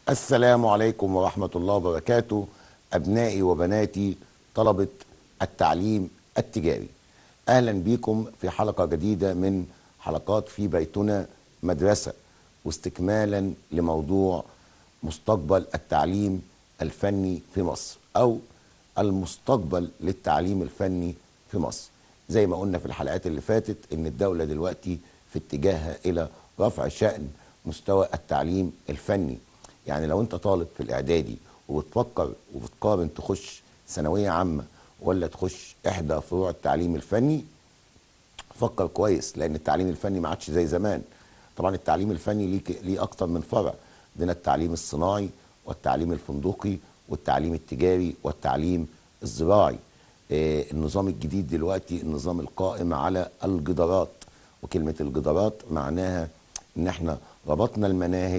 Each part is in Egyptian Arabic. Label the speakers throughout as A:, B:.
A: السلام عليكم ورحمة الله وبركاته أبنائي وبناتي طلبة التعليم التجاري أهلا بكم في حلقة جديدة من حلقات في بيتنا مدرسة واستكمالا لموضوع مستقبل التعليم الفني في مصر أو المستقبل للتعليم الفني في مصر زي ما قلنا في الحلقات اللي فاتت ان الدولة دلوقتي في اتجاهها الى رفع شأن مستوى التعليم الفني يعني لو انت طالب في الاعدادي وبتفكر وبتقارن تخش ثانوية عامة ولا تخش احدى فروع التعليم الفني فكر كويس لان التعليم الفني ما عادش زي زمان طبعا التعليم الفني ليه ليه اكتر من فرع عندنا التعليم الصناعي والتعليم الفندقي والتعليم التجاري والتعليم الزراعي آه، النظام الجديد دلوقتي النظام القائم على الجدارات وكلمة الجدارات معناها ان احنا ربطنا المناهج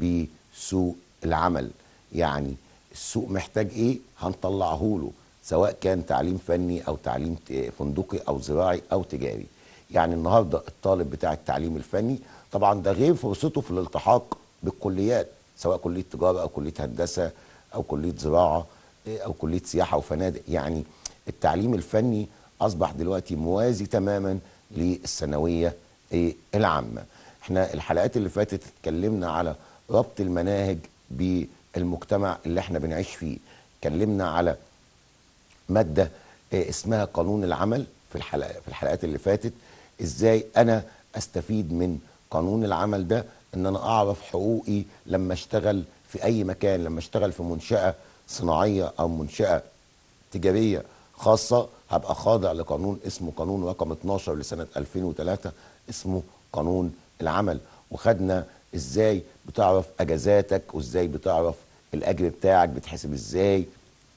A: بسوق العمل يعني السوق محتاج ايه هنطلعه له سواء كان تعليم فني او تعليم ت- فندقي او زراعي او تجاري يعني النهارده الطالب بتاع التعليم الفني طبعا ده غير فرصته في الالتحاق بالكليات سواء كليه تجاره او كليه هندسه او كليه زراعه إيه، او كليه سياحه وفنادق يعني التعليم الفني اصبح دلوقتي موازي تماما للثانويه إيه، العامه احنا الحلقات اللي فاتت اتكلمنا على ربط المناهج بالمجتمع اللي احنا بنعيش فيه اتكلمنا على ماده آه، اسمها قانون العمل في الحلقه في الحلقات اللي فاتت ازاي انا استفيد من قانون العمل ده ان انا اعرف حقوقي لما اشتغل في اي مكان لما اشتغل في منشاه صناعيه او منشاه تجاريه خاصه هبقى خاضع لقانون اسمه قانون رقم 12 لسنه 2003 اسمه قانون العمل وخدنا ازاي بتعرف اجازاتك وازاي بتعرف الاجر بتاعك بتحسب ازاي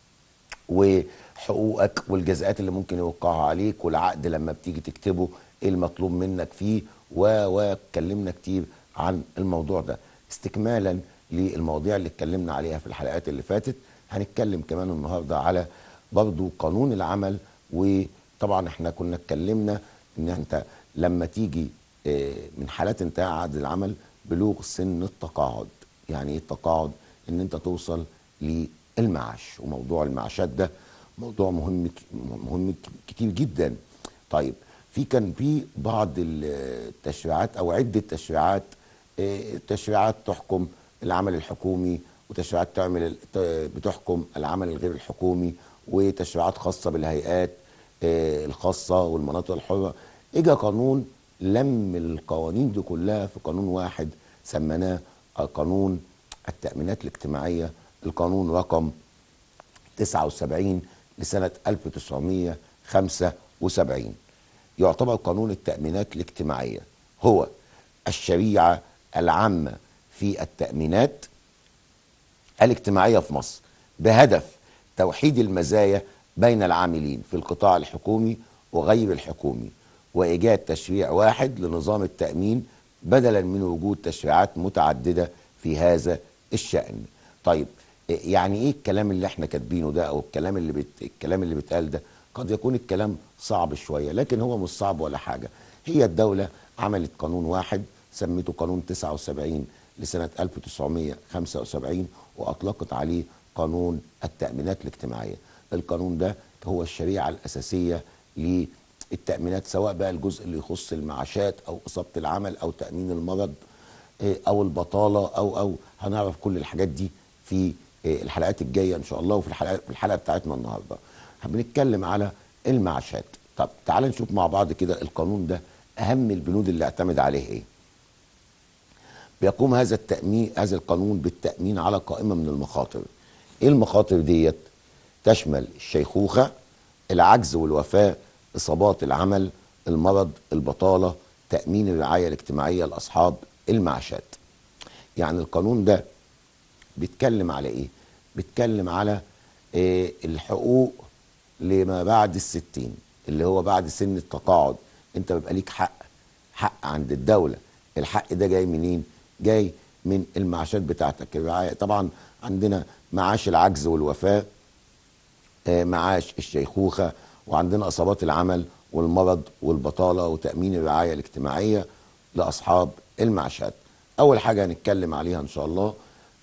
A: وحقوقك والجزاءات اللي ممكن يوقعها عليك والعقد لما بتيجي تكتبه ايه المطلوب منك فيه و واتكلمنا كتير عن الموضوع ده استكمالا للمواضيع اللي اتكلمنا عليها في الحلقات اللي فاتت هنتكلم كمان النهارده على برضو قانون العمل وطبعا احنا كنا اتكلمنا ان انت لما تيجي آه، من حالات انتهاء عقد العمل بلوغ سن التقاعد يعني ايه التقاعد ان انت توصل للمعاش وموضوع المعاشات ده موضوع مهم ك- مهم ك- كتير جدا طيب في كان في بعض التشريعات او عده تشريعات آه، تشريعات تحكم العمل الحكومي وتشريعات تعمل ال- ت- بتحكم العمل الغير الحكومي وتشريعات خاصه بالهيئات آه، الخاصه والمناطق الحره اجى قانون لم القوانين دي كلها في قانون واحد سميناه قانون التأمينات الاجتماعية القانون رقم 79 لسنة 1975 يعتبر قانون التأمينات الاجتماعية هو الشريعة العامة في التأمينات الاجتماعية في مصر بهدف توحيد المزايا بين العاملين في القطاع الحكومي وغير الحكومي وإيجاد تشريع واحد لنظام التأمين بدلا من وجود تشريعات متعددة في هذا الشأن طيب إيه- يعني ايه الكلام اللي احنا كاتبينه ده او الكلام اللي بت... الكلام اللي بيتقال ده قد يكون الكلام صعب شوية لكن هو مش صعب ولا حاجة هي الدولة عملت قانون واحد سميته قانون 79 لسنة 1975 وأطلقت عليه قانون التأمينات الاجتماعية القانون ده هو الشريعة الأساسية للتأمينات سواء بقى الجزء اللي يخص المعاشات أو إصابة العمل أو تأمين المرض إيه، أو البطالة أو أو هنعرف كل الحاجات دي في إيه، الحلقات الجاية إن شاء الله وفي الحلقة في الحلقة بتاعتنا النهاردة بنتكلم على المعاشات طب تعال نشوف مع بعض كده القانون ده أهم البنود اللي اعتمد عليه إيه بيقوم هذا التأمين هذا القانون بالتأمين على قائمة من المخاطر ايه المخاطر ديت تشمل الشيخوخة العجز والوفاة إصابات العمل المرض البطالة تأمين الرعاية الاجتماعية لأصحاب المعاشات يعني القانون ده بيتكلم على ايه بيتكلم على إيه الحقوق لما بعد الستين اللي هو بعد سن التقاعد انت بيبقى ليك حق حق عند الدولة الحق ده جاي منين جاي من المعاشات بتاعتك الرعاية طبعا عندنا معاش العجز والوفاة آه، معاش الشيخوخة وعندنا إصابات العمل والمرض والبطالة وتأمين الرعاية الاجتماعية لأصحاب المعاشات أول حاجة هنتكلم عليها إن شاء الله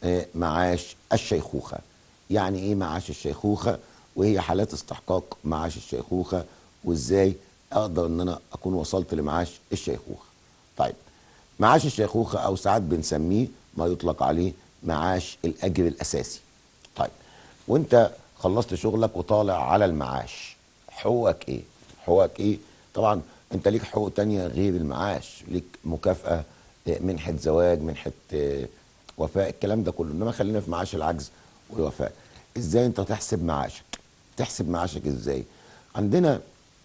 A: آه، معاش الشيخوخة يعني ايه معاش الشيخوخة وهي حالات استحقاق معاش الشيخوخة وازاي اقدر ان انا اكون وصلت لمعاش الشيخوخة طيب معاش الشيخوخة او ساعات بنسميه ما يطلق عليه معاش الاجر الاساسي طيب وانت خلصت شغلك وطالع على المعاش حقوقك ايه حقوقك ايه طبعا انت ليك حقوق تانية غير المعاش ليك مكافأة آه، منحة زواج منحة آه، وفاء الكلام ده كله انما خلينا في معاش العجز والوفاء ازاي انت تحسب معاشك تحسب معاشك ازاي عندنا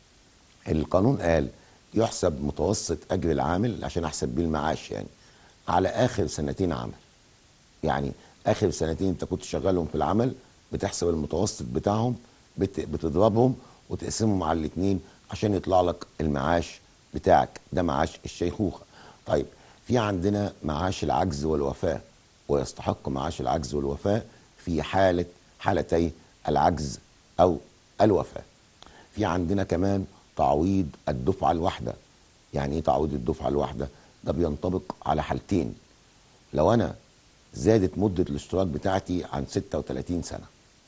A: القانون قال يحسب متوسط اجر العامل عشان احسب بيه المعاش يعني على اخر سنتين عمل يعني اخر سنتين انت كنت شغالهم في العمل بتحسب المتوسط بتاعهم بت- بتضربهم وتقسمهم على الاثنين عشان يطلع لك المعاش بتاعك ده معاش الشيخوخه طيب في عندنا معاش العجز والوفاه ويستحق معاش العجز والوفاه في حاله حالتي العجز او الوفاه في عندنا كمان تعويض الدفعه الواحده يعني ايه تعويض الدفعه الواحده ده بينطبق على حالتين لو انا زادت مده الاشتراك بتاعتي عن 36 سنه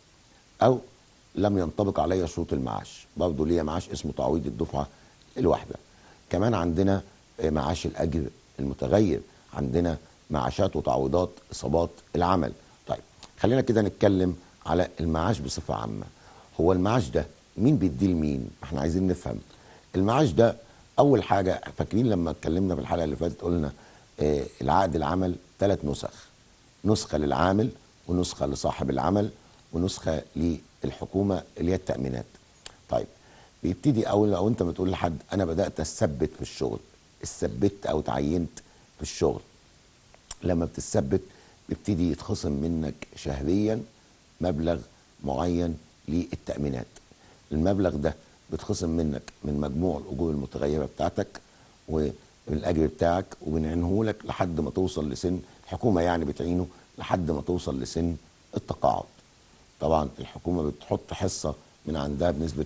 A: او لم ينطبق عليا شروط المعاش برضه ليا معاش اسمه تعويض الدفعه الواحده كمان عندنا آه، معاش الاجر المتغير عندنا معاشات وتعويضات اصابات العمل طيب خلينا كده نتكلم على المعاش بصفه عامه هو المعاش ده مين بيديه لمين احنا عايزين نفهم المعاش ده اول حاجه فاكرين لما اتكلمنا في الحلقه اللي فاتت قلنا آه العقد العمل ثلاث نسخ نسخه للعامل ونسخه لصاحب العمل ونسخه للحكومه اللي هي التامينات طيب بيبتدي اول لو انت بتقول لحد انا بدات اثبت في الشغل اثبت او تعينت في الشغل لما بتثبت بيبتدي يتخصم منك شهريا مبلغ معين للتأمينات المبلغ ده بيتخصم منك من مجموع الأجور المتغيرة بتاعتك ومن الأجر بتاعك وبنعينه لك لحد ما توصل لسن الحكومة يعني بتعينه لحد ما توصل لسن التقاعد طبعا الحكومة بتحط حصة من عندها بنسبة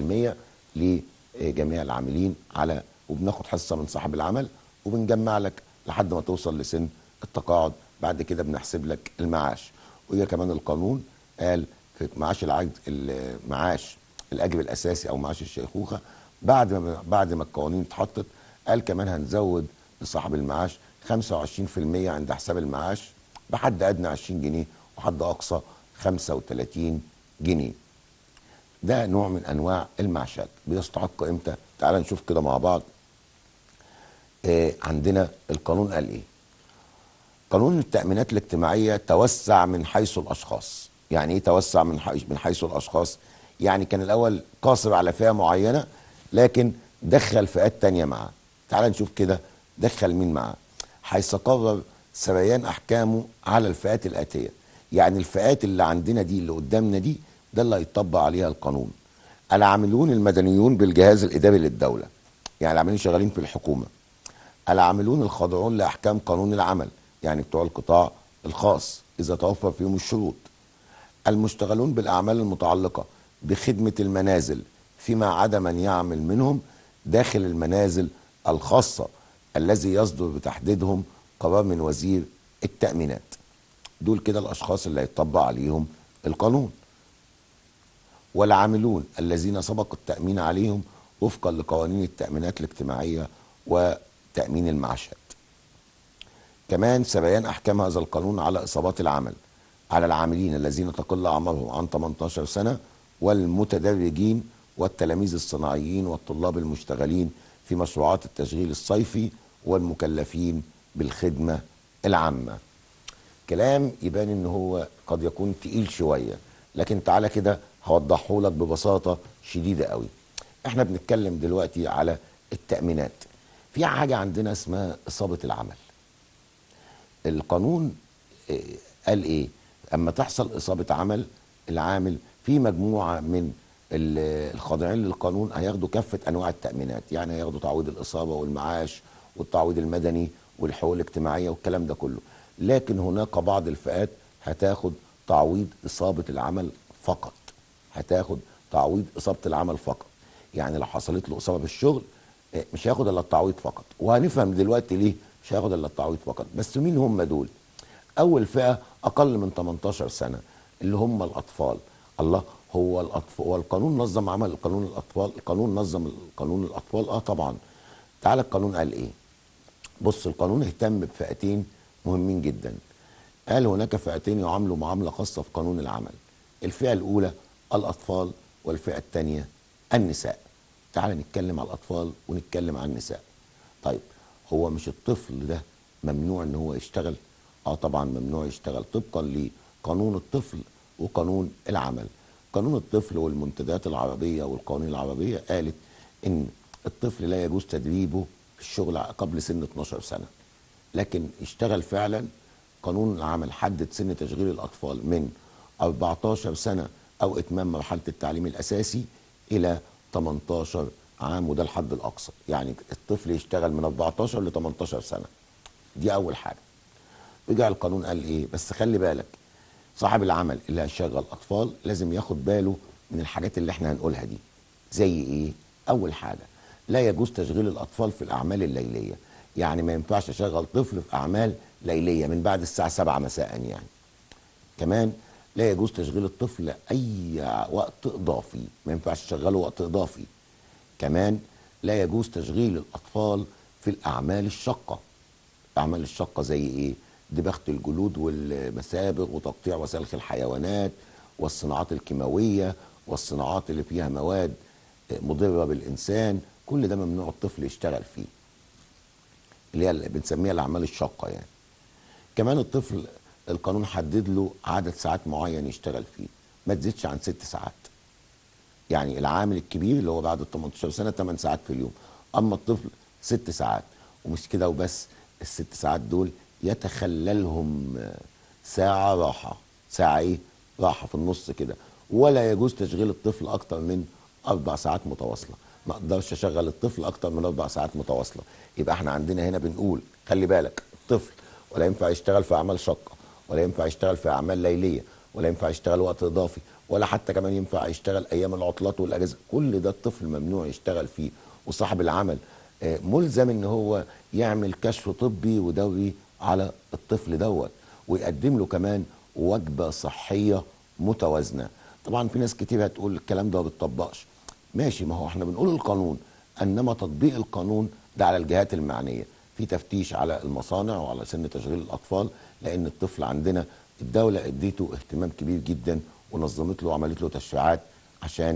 A: 1% لجميع العاملين على وبناخد حصة من صاحب العمل وبنجمع لك لحد ما توصل لسن التقاعد بعد كده بنحسب لك المعاش وهي كمان القانون قال في معاش العجز المعاش الاجر الاساسي او معاش الشيخوخه بعد ما بعد ما القوانين اتحطت قال كمان هنزود لصاحب المعاش 25% عند حساب المعاش بحد ادنى 20 جنيه وحد اقصى 35 جنيه ده نوع من انواع المعاشات بيستحق امتى تعال نشوف كده مع بعض آه عندنا القانون قال ايه قانون التأمينات الاجتماعية توسع من حيث الأشخاص يعني إيه توسع من حيث, من حيث الأشخاص يعني كان الأول قاصر على فئة معينة لكن دخل فئات تانية معاه تعال نشوف كده دخل مين معاه حيث قرر سريان أحكامه على الفئات الآتية يعني الفئات اللي عندنا دي اللي قدامنا دي ده اللي هيطبق عليها القانون العاملون المدنيون بالجهاز الإداري للدولة يعني العاملين شغالين في الحكومة العاملون الخاضعون لأحكام قانون العمل يعني بتوع القطاع الخاص إذا توفر فيهم الشروط المشتغلون بالأعمال المتعلقة بخدمة المنازل فيما عدا من يعمل منهم داخل المنازل الخاصة الذي يصدر بتحديدهم قرار من وزير التأمينات دول كده الأشخاص اللي هيطبق عليهم القانون والعاملون الذين سبق التأمين عليهم وفقا لقوانين التأمينات الاجتماعية وتأمين المعاشات كمان سريان احكام هذا القانون على اصابات العمل على العاملين الذين تقل اعمارهم عن 18 سنه والمتدرجين والتلاميذ الصناعيين والطلاب المشتغلين في مشروعات التشغيل الصيفي والمكلفين بالخدمه العامه. كلام يبان ان هو قد يكون تقيل شويه لكن تعالى كده هوضحه لك ببساطه شديده قوي. احنا بنتكلم دلوقتي على التامينات. في حاجه عندنا اسمها اصابه العمل. القانون قال ايه اما تحصل اصابه عمل العامل في مجموعه من الخاضعين للقانون هياخدوا كافه انواع التامينات يعني هياخدوا تعويض الاصابه والمعاش والتعويض المدني والحقوق الاجتماعيه والكلام ده كله لكن هناك بعض الفئات هتاخد تعويض اصابه العمل فقط هتاخد تعويض اصابه العمل فقط يعني لو حصلت له اصابه في الشغل مش هياخد الا التعويض فقط وهنفهم دلوقتي ليه مش هياخد الا التعويض فقط بس مين هم دول اول فئه اقل من 18 سنه اللي هم الاطفال الله هو الاطفال هو القانون نظم عمل قانون الاطفال القانون نظم قانون الاطفال اه طبعا تعالى القانون قال ايه بص القانون اهتم بفئتين مهمين جدا قال هناك فئتين يعاملوا معامله خاصه في قانون العمل الفئه الاولى الاطفال والفئه الثانيه النساء تعال نتكلم على الاطفال ونتكلم عن النساء طيب هو مش الطفل ده ممنوع ان هو يشتغل اه طبعا ممنوع يشتغل طبقا لقانون الطفل وقانون العمل قانون الطفل والمنتديات العربيه والقوانين العربيه قالت ان الطفل لا يجوز تدريبه في الشغل قبل سن 12 سنه لكن يشتغل فعلا قانون العمل حدد سن تشغيل الاطفال من 14 سنه او اتمام مرحله التعليم الاساسي الى 18 عام وده الحد الاقصى يعني الطفل يشتغل من 14 ل 18 سنه دي اول حاجه رجع القانون قال ايه بس خلي بالك صاحب العمل اللي هيشغل اطفال لازم ياخد باله من الحاجات اللي احنا هنقولها دي زي ايه اول حاجه لا يجوز تشغيل الاطفال في الاعمال الليليه يعني ما ينفعش اشغل طفل في اعمال ليليه من بعد الساعه 7 مساء يعني كمان لا يجوز تشغيل الطفل اي وقت اضافي ما ينفعش تشغله وقت اضافي كمان لا يجوز تشغيل الاطفال في الاعمال الشاقه الاعمال الشاقه زي ايه دباغه الجلود والمسابغ وتقطيع وسلخ الحيوانات والصناعات الكيماويه والصناعات اللي فيها مواد مضره بالانسان كل ده ممنوع الطفل يشتغل فيه اللي هي اللي بنسميها الاعمال الشاقه يعني كمان الطفل القانون حدد له عدد ساعات معين يشتغل فيه ما تزيدش عن ست ساعات يعني العامل الكبير اللي هو بعد ال 18 سنه 8 ساعات في اليوم اما الطفل ست ساعات ومش كده وبس الست ساعات دول يتخللهم ساعه راحه ساعه ايه راحه في النص كده ولا يجوز تشغيل الطفل اكتر من اربع ساعات متواصله ما اقدرش اشغل الطفل اكتر من اربع ساعات متواصله يبقى احنا عندنا هنا بنقول خلي بالك الطفل ولا ينفع يشتغل في اعمال شاقه ولا ينفع يشتغل في اعمال ليليه ولا ينفع يشتغل وقت اضافي ولا حتى كمان ينفع يشتغل ايام العطلات والاجازه كل ده الطفل ممنوع يشتغل فيه وصاحب العمل ملزم ان هو يعمل كشف طبي ودوري على الطفل دوت ويقدم له كمان وجبه صحيه متوازنه طبعا في ناس كتير هتقول الكلام ده ما بيتطبقش ماشي ما هو احنا بنقول القانون انما تطبيق القانون ده على الجهات المعنيه في تفتيش على المصانع وعلى سن تشغيل الاطفال لان الطفل عندنا الدوله اديته اهتمام كبير جدا ونظمت له وعملت له تشريعات عشان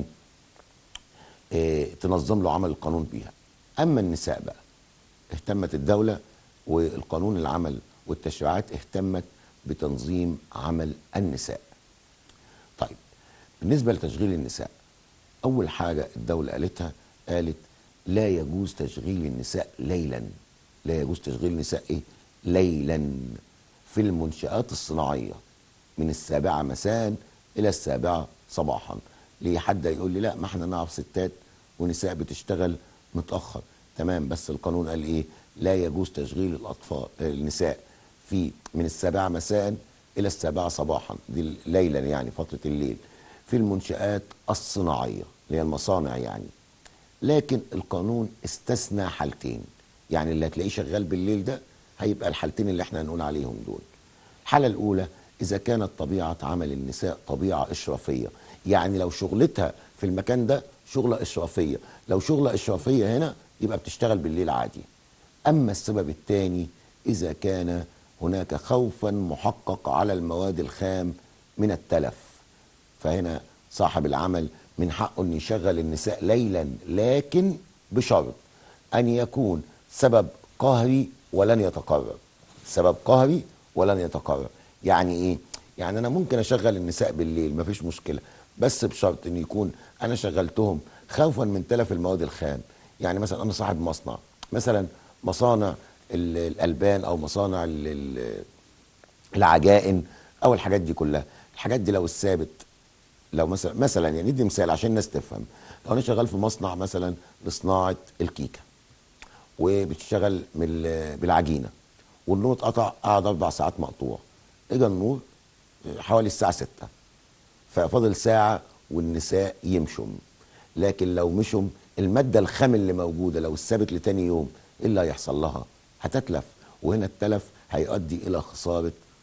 A: اه تنظم له عمل القانون بيها اما النساء بقى اهتمت الدوله والقانون العمل والتشريعات اهتمت بتنظيم عمل النساء طيب بالنسبه لتشغيل النساء اول حاجه الدوله قالتها قالت لا يجوز تشغيل النساء ليلا لا يجوز تشغيل النساء ايه ليلا في المنشآت الصناعية من السابعة مساء إلى السابعة صباحا ليه حد يقول لي لا ما احنا نعرف ستات ونساء بتشتغل متأخر تمام بس القانون قال ايه لا يجوز تشغيل الأطفال النساء في من السابعة مساء إلى السابعة صباحا دي ليلا يعني فترة الليل في المنشآت الصناعية اللي هي المصانع يعني لكن القانون استثنى حالتين يعني اللي هتلاقيه شغال بالليل ده هيبقى الحالتين اللي احنا هنقول عليهم دول الحالة الأولى إذا كانت طبيعة عمل النساء طبيعة إشرافية يعني لو شغلتها في المكان ده شغلة إشرافية لو شغلة إشرافية هنا يبقى بتشتغل بالليل عادي أما السبب الثاني إذا كان هناك خوفا محقق على المواد الخام من التلف فهنا صاحب العمل من حقه أن يشغل النساء ليلا لكن بشرط أن يكون سبب قهري ولن يتكرر سبب قهري ولن يتكرر يعني ايه يعني انا ممكن اشغل النساء بالليل مفيش مشكله بس بشرط ان يكون انا شغلتهم خوفا من تلف المواد الخام يعني مثلا انا صاحب مصنع مثلا مصانع الالبان او مصانع العجائن او الحاجات دي كلها الحاجات دي لو الثابت لو مثلا مثلا يعني ندي مثال عشان الناس تفهم لو انا شغال في مصنع مثلا لصناعه الكيكه وبتشتغل بالعجينه والنور اتقطع قعد اربع ساعات مقطوع اجى النور حوالي الساعه 6 ففاضل ساعه والنساء يمشوا لكن لو مشوا الماده الخام اللي موجوده لو الثابت لتاني يوم ايه اللي هيحصل لها؟ هتتلف وهنا التلف هيؤدي الى خساره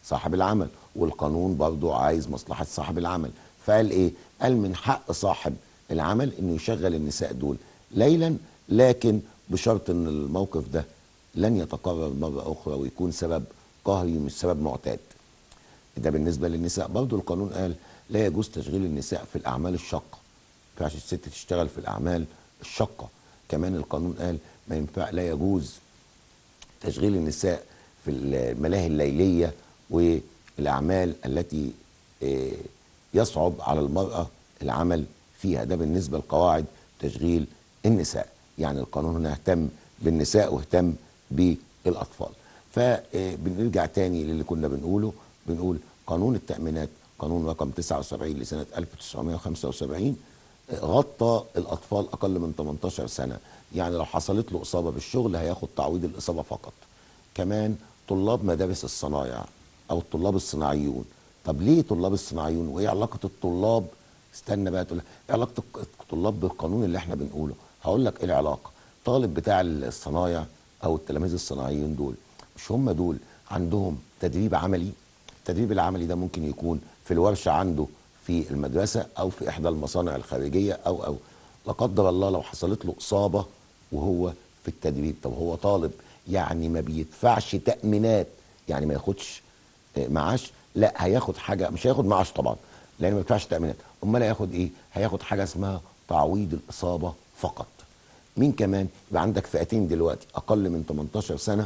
A: صاحب العمل والقانون برضو عايز مصلحة صاحب العمل فقال ايه قال من حق صاحب العمل انه يشغل النساء دول ليلا لكن بشرط ان الموقف ده لن يتكرر مرة اخرى ويكون سبب قهري مش سبب معتاد ده بالنسبة للنساء برضو القانون قال لا يجوز تشغيل النساء في الاعمال الشاقة ما ينفعش الست تشتغل في الاعمال الشاقة كمان القانون قال ما ينفع لا يجوز تشغيل النساء في الملاهي الليلية والأعمال التي آه، يصعب على المرأة العمل فيها ده بالنسبة لقواعد تشغيل النساء يعني القانون هنا اهتم بالنساء واهتم بالأطفال فبنرجع تاني للي كنا بنقوله بنقول قانون التأمينات قانون رقم 79 لسنة 1975 غطى الأطفال أقل من 18 سنة يعني لو حصلت له إصابة بالشغل هياخد تعويض الإصابة فقط كمان طلاب مدارس الصنايع أو الطلاب الصناعيون طب ليه طلاب الصناعيون وإيه علاقة الطلاب استنى بقى تقول ايه علاقة الطلاب بالقانون اللي احنا بنقوله هقول لك ايه العلاقة طالب بتاع الصنايع أو التلاميذ الصناعيين دول مش هم دول عندهم تدريب عملي التدريب العملي ده ممكن يكون في الورشة عنده في المدرسة أو في إحدى المصانع الخارجية أو أو لا قدر الله لو حصلت له إصابة وهو في التدريب طب هو طالب يعني ما بيدفعش تأمينات يعني ما ياخدش معاش لا هياخد حاجة مش هياخد معاش طبعا لأن ما بيدفعش تأمينات أمال هياخد إيه؟ هياخد حاجة اسمها تعويض الإصابة فقط مين كمان؟ يبقى عندك فئتين دلوقتي أقل من 18 سنة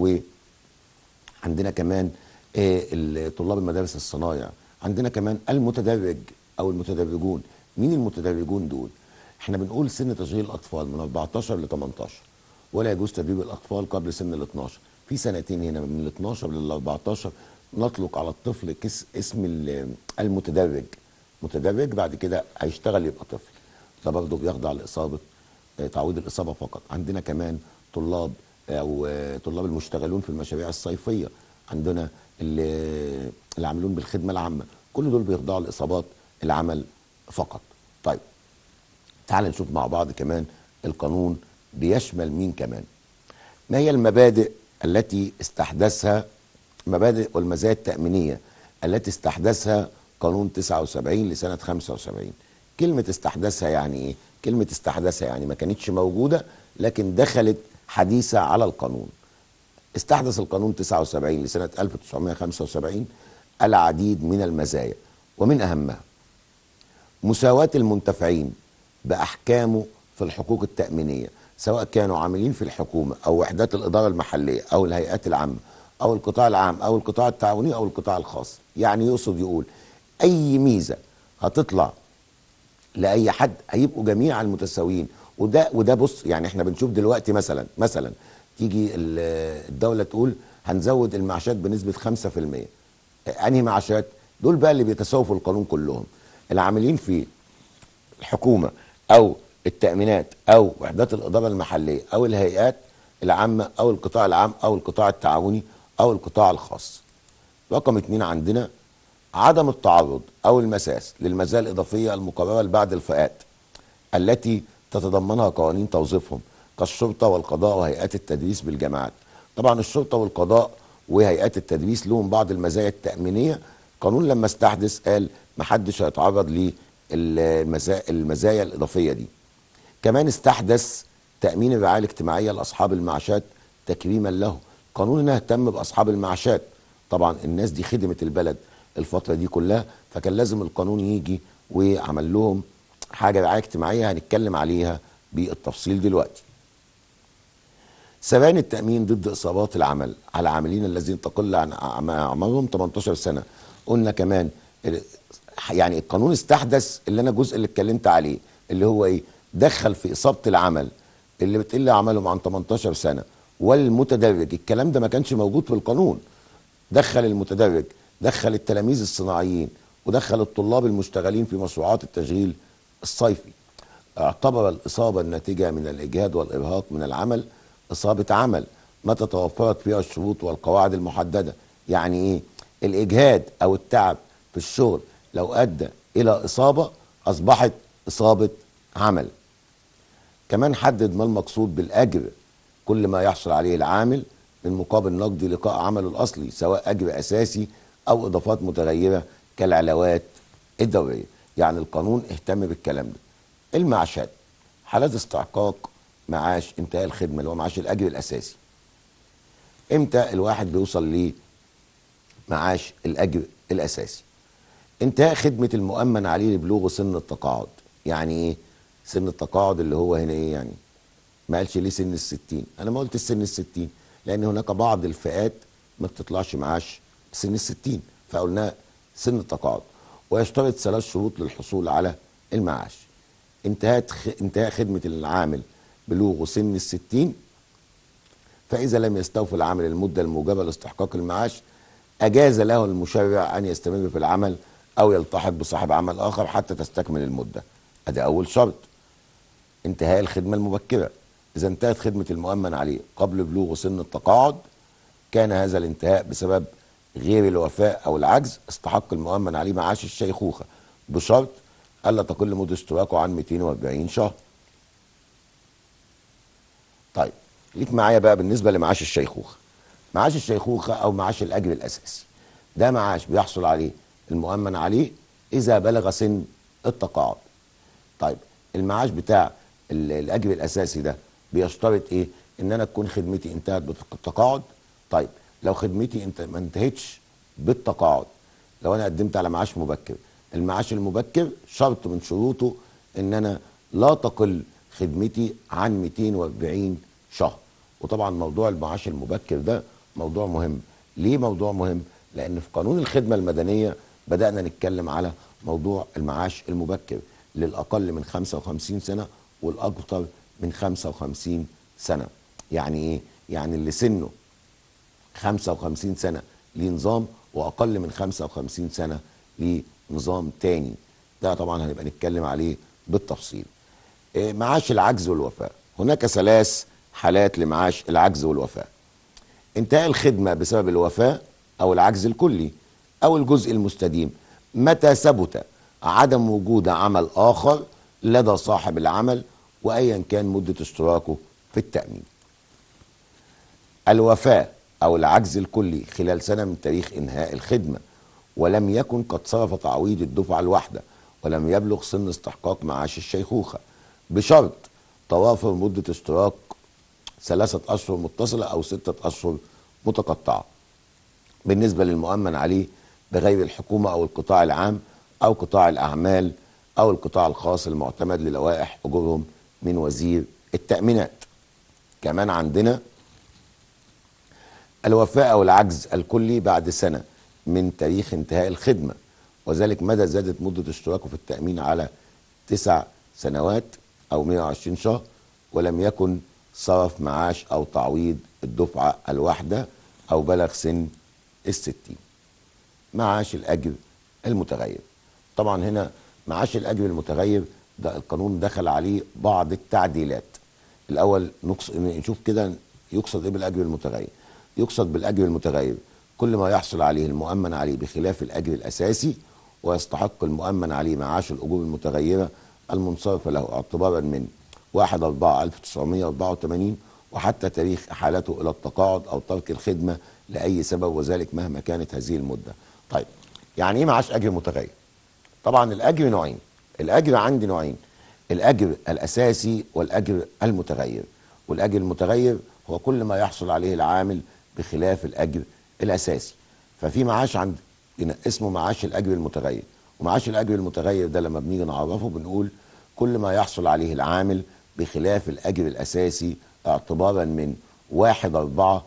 A: وعندنا كمان آه، طلاب المدارس الصنايع عندنا كمان المتدرج او المتدرجون مين المتدرجون دول احنا بنقول سن تشغيل الاطفال من 14 ل 18 ولا يجوز تدريب الاطفال قبل سن ال 12 في سنتين هنا من ال 12 لل 14 نطلق على الطفل كس اسم المتدرج متدرج بعد كده هيشتغل يبقى طفل ده برضه بيخضع لاصابه آه، تعويض الاصابه فقط عندنا كمان طلاب او آه، طلاب المشتغلون في المشاريع الصيفيه عندنا اللي عاملون بالخدمه العامه كل دول بيخضعوا لاصابات العمل فقط طيب تعال نشوف مع بعض كمان القانون بيشمل مين كمان ما هي المبادئ التي استحدثها مبادئ والمزايا التأمينية التي استحدثها قانون 79 لسنة 75 كلمة استحدثها يعني ايه كلمة استحدثها يعني ما كانتش موجودة لكن دخلت حديثة على القانون استحدث القانون 79 لسنة 1975 العديد من المزايا ومن أهمها مساواة المنتفعين بأحكامه في الحقوق التأمينية سواء كانوا عاملين في الحكومة أو وحدات الإدارة المحلية أو الهيئات العامة أو القطاع العام أو القطاع التعاوني أو القطاع الخاص يعني يقصد يقول أي ميزة هتطلع لأي حد هيبقوا جميعا متساويين وده وده بص يعني احنا بنشوف دلوقتي مثلا مثلا تيجي الدولة تقول هنزود المعاشات بنسبة 5% انهي معاشات دول بقى اللي بيتساووا في القانون كلهم العاملين في الحكومة او التأمينات او وحدات الإدارة المحلية او الهيئات العامة او القطاع العام او القطاع التعاوني او القطاع الخاص رقم اتنين عندنا عدم التعرض او المساس للمزايا الإضافية المقررة لبعض الفئات التي تتضمنها قوانين توظيفهم كالشرطة والقضاء وهيئات التدريس بالجامعات طبعا الشرطة والقضاء وهيئات التدريس لهم بعض المزايا التأمينية قانون لما استحدث قال محدش هيتعرض للمزايا الإضافية دي كمان استحدث تأمين الرعاية الاجتماعية لأصحاب المعاشات تكريما له قانون اهتم بأصحاب المعاشات طبعا الناس دي خدمت البلد الفترة دي كلها فكان لازم القانون يجي وعمل لهم حاجة رعاية اجتماعية هنتكلم عليها بالتفصيل دلوقتي سبان التأمين ضد إصابات العمل على العاملين الذين تقل عن أعمارهم 18 سنة قلنا كمان يعني القانون استحدث اللي أنا الجزء اللي اتكلمت عليه اللي هو إيه دخل في إصابة العمل اللي بتقل عملهم عن 18 سنة والمتدرج الكلام ده ما كانش موجود في القانون دخل المتدرج دخل التلاميذ الصناعيين ودخل الطلاب المشتغلين في مشروعات التشغيل الصيفي اعتبر الإصابة الناتجة من الإجهاد والإرهاق من العمل إصابة عمل متى توفرت فيها الشروط والقواعد المحددة يعني إيه الإجهاد أو التعب في الشغل لو أدى إلى إصابة أصبحت إصابة عمل كمان حدد ما المقصود بالأجر كل ما يحصل عليه العامل من مقابل نقدي لقاء عمله الأصلي سواء أجر أساسي او اضافات متغيره كالعلاوات الدوريه يعني القانون اهتم بالكلام ده المعاشات حالات استحقاق معاش انتهاء الخدمه اللي هو معاش الاجر الاساسي امتى الواحد بيوصل لمعاش الاجر الاساسي انتهاء خدمه المؤمن عليه لبلوغ سن التقاعد يعني ايه سن التقاعد اللي هو هنا ايه يعني ما قالش ليه سن الستين انا ما قلت السن الستين لان هناك بعض الفئات ما بتطلعش معاش سن الستين فقلنا سن التقاعد ويشترط ثلاث شروط للحصول على المعاش انتهاء انتهاء خدمة العامل بلوغ سن الستين فإذا لم يستوفي العامل المدة الموجبة لاستحقاق المعاش أجاز له المشرع أن يستمر في العمل أو يلتحق بصاحب عمل آخر حتى تستكمل المدة أدي أول شرط انتهاء الخدمة المبكرة إذا انتهت خدمة المؤمن عليه قبل بلوغ سن التقاعد كان هذا الانتهاء بسبب غير الوفاء أو العجز استحق المؤمن عليه معاش الشيخوخة بشرط ألا تقل مدة اشتراكه عن 240 شهر طيب ليك معايا بقى بالنسبة لمعاش الشيخوخة معاش الشيخوخة أو معاش الأجر الأساسي ده معاش بيحصل عليه المؤمن عليه إذا بلغ سن التقاعد طيب المعاش بتاع الأجر الأساسي ده بيشترط إيه إن أنا تكون خدمتي انتهت بالتقاعد طيب لو خدمتي انت ما انتهتش بالتقاعد لو انا قدمت على معاش مبكر المعاش المبكر شرط من شروطه ان انا لا تقل خدمتي عن 240 شهر وطبعا موضوع المعاش المبكر ده موضوع مهم ليه موضوع مهم لان في قانون الخدمه المدنيه بدانا نتكلم على موضوع المعاش المبكر للاقل من 55 سنه والاكثر من 55 سنه يعني ايه يعني اللي سنه 55 سنه ليه نظام واقل من 55 سنه ليه نظام تاني ده طبعا هنبقى نتكلم عليه بالتفصيل إيه، معاش العجز والوفاء هناك ثلاث حالات لمعاش العجز والوفاء انتهاء الخدمه بسبب الوفاء او العجز الكلي او الجزء المستديم متى ثبت عدم وجود عمل اخر لدى صاحب العمل وايا كان مده اشتراكه في التامين الوفاء أو العجز الكلي خلال سنة من تاريخ إنهاء الخدمة ولم يكن قد صرف تعويض الدفعة الواحدة ولم يبلغ سن استحقاق معاش الشيخوخة بشرط توافر مدة اشتراك ثلاثة أشهر متصلة أو ستة أشهر متقطعة بالنسبة للمؤمن عليه بغير الحكومة أو القطاع العام أو قطاع الأعمال أو القطاع الخاص المعتمد للوائح أجورهم من وزير التأمينات كمان عندنا الوفاء أو العجز الكلي بعد سنة من تاريخ انتهاء الخدمة وذلك مدى زادت مدة اشتراكه في التأمين على تسع سنوات أو 120 شهر ولم يكن صرف معاش أو تعويض الدفعة الواحدة أو بلغ سن الستين معاش الأجر المتغير طبعا هنا معاش الأجر المتغير ده القانون دخل عليه بعض التعديلات الأول نشوف كده يقصد إيه بالأجر المتغير يقصد بالأجر المتغير كل ما يحصل عليه المؤمن عليه بخلاف الأجر الأساسي ويستحق المؤمن عليه معاش الأجور المتغيرة المنصرفة له اعتبارا من 1 4 1984 وحتى تاريخ إحالته إلى التقاعد أو ترك الخدمة لأي سبب وذلك مهما كانت هذه المدة طيب يعني إيه معاش أجر متغير طبعا الأجر نوعين الأجر عندي نوعين الأجر الأساسي والأجر المتغير والأجر المتغير هو كل ما يحصل عليه العامل بخلاف الاجر الاساسي ففي معاش عند اسمه معاش الاجر المتغير ومعاش الاجر المتغير ده لما بنيجي نعرفه بنقول كل ما يحصل عليه العامل بخلاف الاجر الاساسي اعتبارا من 1 4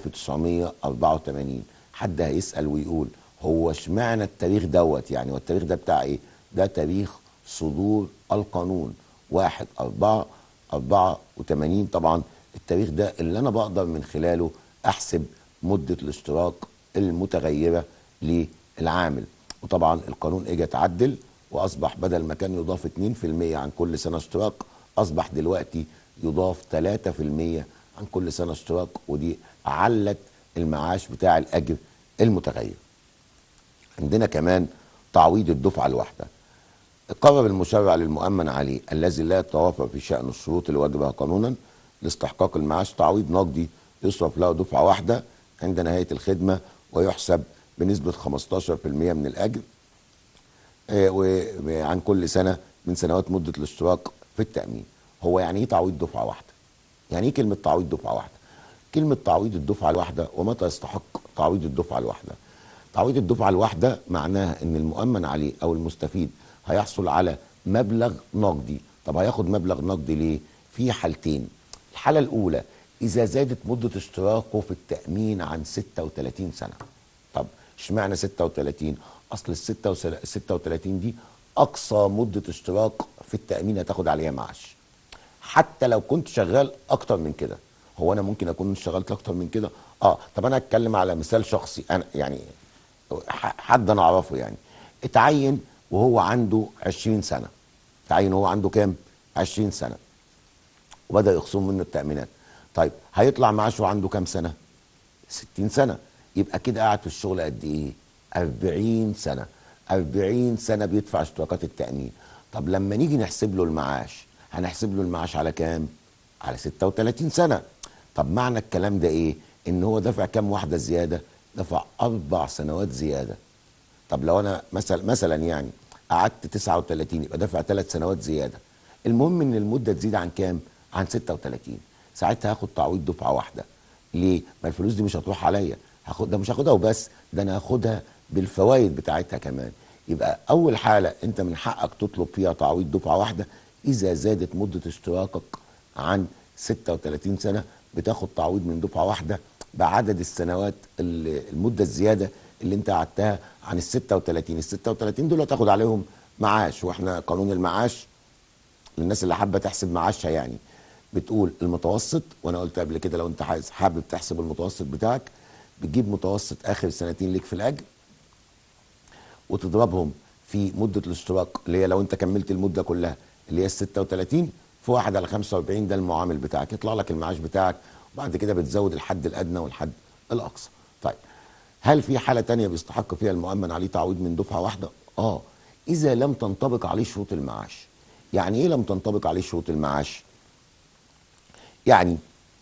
A: 1984 حد هيسال ويقول هو اشمعنى التاريخ دوت يعني والتاريخ ده بتاع ايه؟ ده تاريخ صدور القانون 1 4 84 طبعا التاريخ ده اللي انا بقدر من خلاله احسب مده الاشتراك المتغيره للعامل وطبعا القانون اجى اتعدل واصبح بدل ما كان يضاف 2% عن كل سنه اشتراك اصبح دلوقتي يضاف 3% عن كل سنه اشتراك ودي علت المعاش بتاع الاجر المتغير عندنا كمان تعويض الدفعه الواحده قرر المشرع للمؤمن عليه الذي لا يتوافر في شأن الشروط الواجبة قانونا لاستحقاق المعاش تعويض نقدي يصرف له دفعة واحدة عند نهاية الخدمة ويحسب بنسبه 15% من الاجر آه، وعن كل سنه من سنوات مده الاشتراك في التامين هو يعني ايه تعويض دفعه واحده يعني ايه كلمه تعويض دفعه واحده كلمه تعويض الدفعه الواحده ومتى يستحق تعويض الدفعه الواحده تعويض الدفعه الواحده معناها ان المؤمن عليه او المستفيد هيحصل على مبلغ نقدي طب هياخد مبلغ نقدي ليه في حالتين الحاله الاولى اذا زادت مده اشتراكه في التامين عن 36 سنه طب اشمعنى 36 اصل ال 36 دي اقصى مده اشتراك في التامين هتاخد عليها معاش حتى لو كنت شغال اكتر من كده هو انا ممكن اكون اشتغلت اكتر من كده اه طب انا اتكلم على مثال شخصي انا يعني ح- حد انا اعرفه يعني اتعين وهو عنده 20 سنه اتعين وهو عنده كام 20 سنه وبدا يخصم منه التامينات طيب هيطلع معاشه عنده كام سنه 60 سنه يبقى كده قاعد في الشغل قد ايه 40 سنه 40 سنه بيدفع اشتراكات التامين طب لما نيجي نحسب له المعاش هنحسب له المعاش على كام على 36 سنه طب معنى الكلام ده ايه ان هو دفع كام واحده زياده دفع اربع سنوات زياده طب لو انا مثلا مثلا يعني قعدت 39 يبقى دافع ثلاث سنوات زياده المهم ان المده تزيد عن كام عن 36 ساعتها هاخد تعويض دفعه واحده ليه ما الفلوس دي مش هتروح عليا هاخد ده مش هاخدها وبس ده انا هاخدها بالفوائد بتاعتها كمان يبقى اول حاله انت من حقك تطلب فيها تعويض دفعه واحده اذا زادت مده اشتراكك عن 36 سنه بتاخد تعويض من دفعه واحده بعدد السنوات ال- المده الزياده اللي انت قعدتها عن ال 36 ال 36 دول هتاخد عليهم معاش واحنا قانون المعاش للناس اللي حابه تحسب معاشها يعني بتقول المتوسط وانا قلت قبل كده لو انت عايز حابب تحسب المتوسط بتاعك بتجيب متوسط اخر سنتين ليك في الاجر وتضربهم في مده الاشتراك اللي هي لو انت كملت المده كلها اللي هي ال 36 في 1 على 45 ده المعامل بتاعك يطلع لك المعاش بتاعك وبعد كده بتزود الحد الادنى والحد الاقصى. طيب هل في حاله تانية بيستحق فيها المؤمن عليه تعويض من دفعه واحده؟ اه اذا لم تنطبق عليه شروط المعاش. يعني ايه لم تنطبق عليه شروط المعاش؟ يعني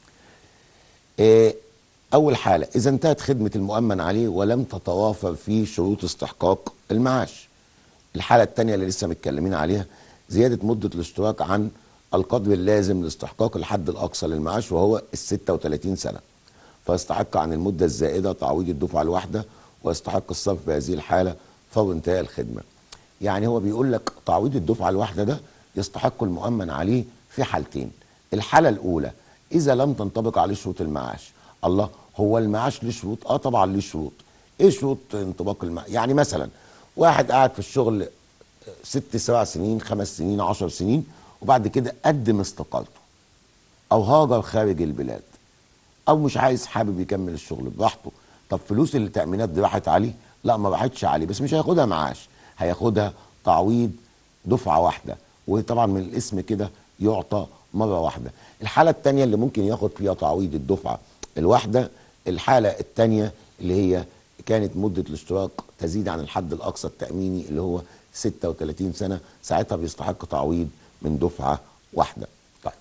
A: آه، أول حالة إذا انتهت خدمة المؤمن عليه ولم تتوافر فيه شروط استحقاق المعاش الحالة الثانية اللي لسه متكلمين عليها زيادة مدة الاشتراك عن القدر اللازم لاستحقاق الحد الأقصى للمعاش وهو ال 36 سنة فيستحق عن المدة الزائدة تعويض الدفعة الواحدة ويستحق الصرف في هذه الحالة فور انتهاء الخدمة يعني هو بيقول لك تعويض الدفعة الواحدة ده يستحق المؤمن عليه في حالتين الحالة الأولى إذا لم تنطبق عليه شروط المعاش الله هو المعاش ليه شروط؟ اه طبعا ليه شروط ايه شروط انطباق المعاش؟ يعني مثلا واحد قاعد في الشغل ست سبع سنين خمس سنين عشر سنين وبعد كده قدم استقالته او هاجر خارج البلاد او مش عايز حابب يكمل الشغل براحته طب فلوس التامينات دي راحت عليه لا ما راحتش عليه بس مش هياخدها معاش هياخدها تعويض دفعه واحده وطبعا من الاسم كده يعطى مره واحده الحاله الثانيه اللي ممكن ياخد فيها تعويض الدفعه الواحده الحاله الثانيه اللي هي كانت مده الاشتراك تزيد عن الحد الاقصى التاميني اللي هو 36 سنه ساعتها بيستحق تعويض من دفعه واحده طيب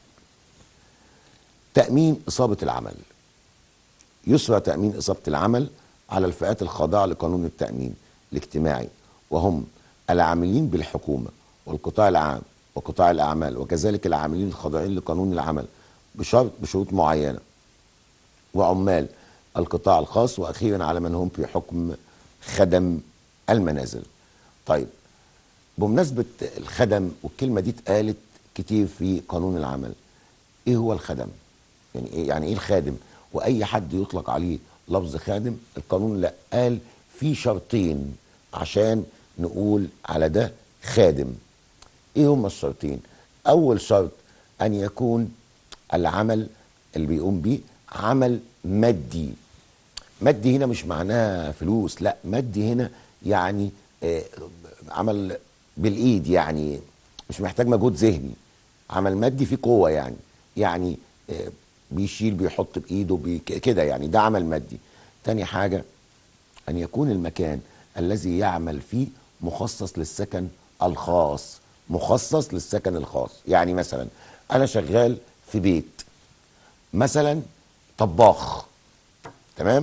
A: تامين اصابه العمل يسرى تأمين إصابة العمل على الفئات الخاضعة لقانون التأمين الاجتماعي وهم العاملين بالحكومة والقطاع العام وقطاع الأعمال وكذلك العاملين الخاضعين لقانون العمل بشرط بشروط معينة وعمال القطاع الخاص وأخيرا على من هم في حكم خدم المنازل طيب بمناسبة الخدم والكلمة دي اتقالت كتير في قانون العمل ايه هو الخدم يعني ايه يعني ايه الخادم واي حد يطلق عليه لفظ خادم القانون لا قال في شرطين عشان نقول على ده خادم ايه هما الشرطين اول شرط ان يكون العمل اللي بيقوم بيه عمل مادي مادي هنا مش معناها فلوس لا مادي هنا يعني آه، عمل بالايد يعني مش محتاج مجهود ذهني عمل مادي فيه قوه يعني يعني آه، بيشيل بيحط بايده بي كده يعني ده عمل مادي تاني حاجه ان يكون المكان الذي يعمل فيه مخصص للسكن الخاص مخصص للسكن الخاص يعني مثلا انا شغال في بيت مثلا طباخ تمام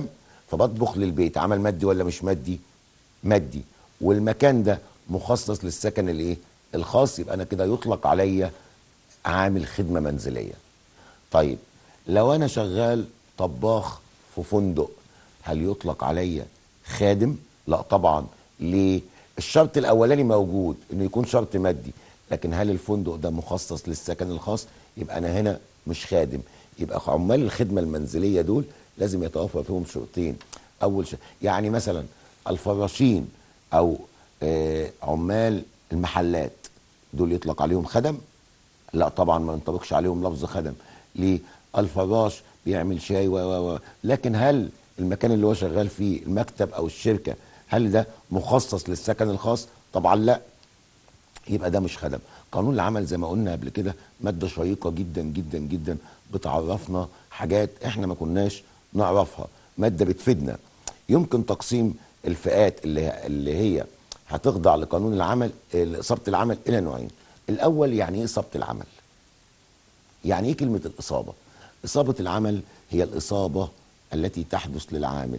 A: فبطبخ للبيت عمل مادي ولا مش مادي مادي والمكان ده مخصص للسكن الايه الخاص يبقى انا كده يطلق عليا عامل خدمه منزليه طيب لو انا شغال طباخ في فندق هل يطلق عليا خادم لا طبعا ليه الشرط الاولاني موجود انه يكون شرط مادي لكن هل الفندق ده مخصص للسكن الخاص يبقى انا هنا مش خادم يبقى عمال الخدمه المنزليه دول لازم يتوفر فيهم شرطين اول شيء يعني مثلا الفراشين او آه عمال المحلات دول يطلق عليهم خدم لا طبعا ما ينطبقش عليهم لفظ خدم ليه الفراش بيعمل شاي و و و لكن هل المكان اللي هو شغال فيه المكتب او الشركه هل ده مخصص للسكن الخاص طبعا لا يبقى ده مش خدم قانون العمل زي ما قلنا قبل كده ماده شيقه جدا جدا جدا بتعرفنا حاجات احنا ما كناش نعرفها ماده بتفيدنا يمكن تقسيم الفئات اللي هي اللي هي هتخضع لقانون العمل اصابه العمل الى نوعين الاول يعني ايه اصابه العمل يعني ايه كلمه الاصابه اصابه العمل هي الاصابه التي تحدث للعامل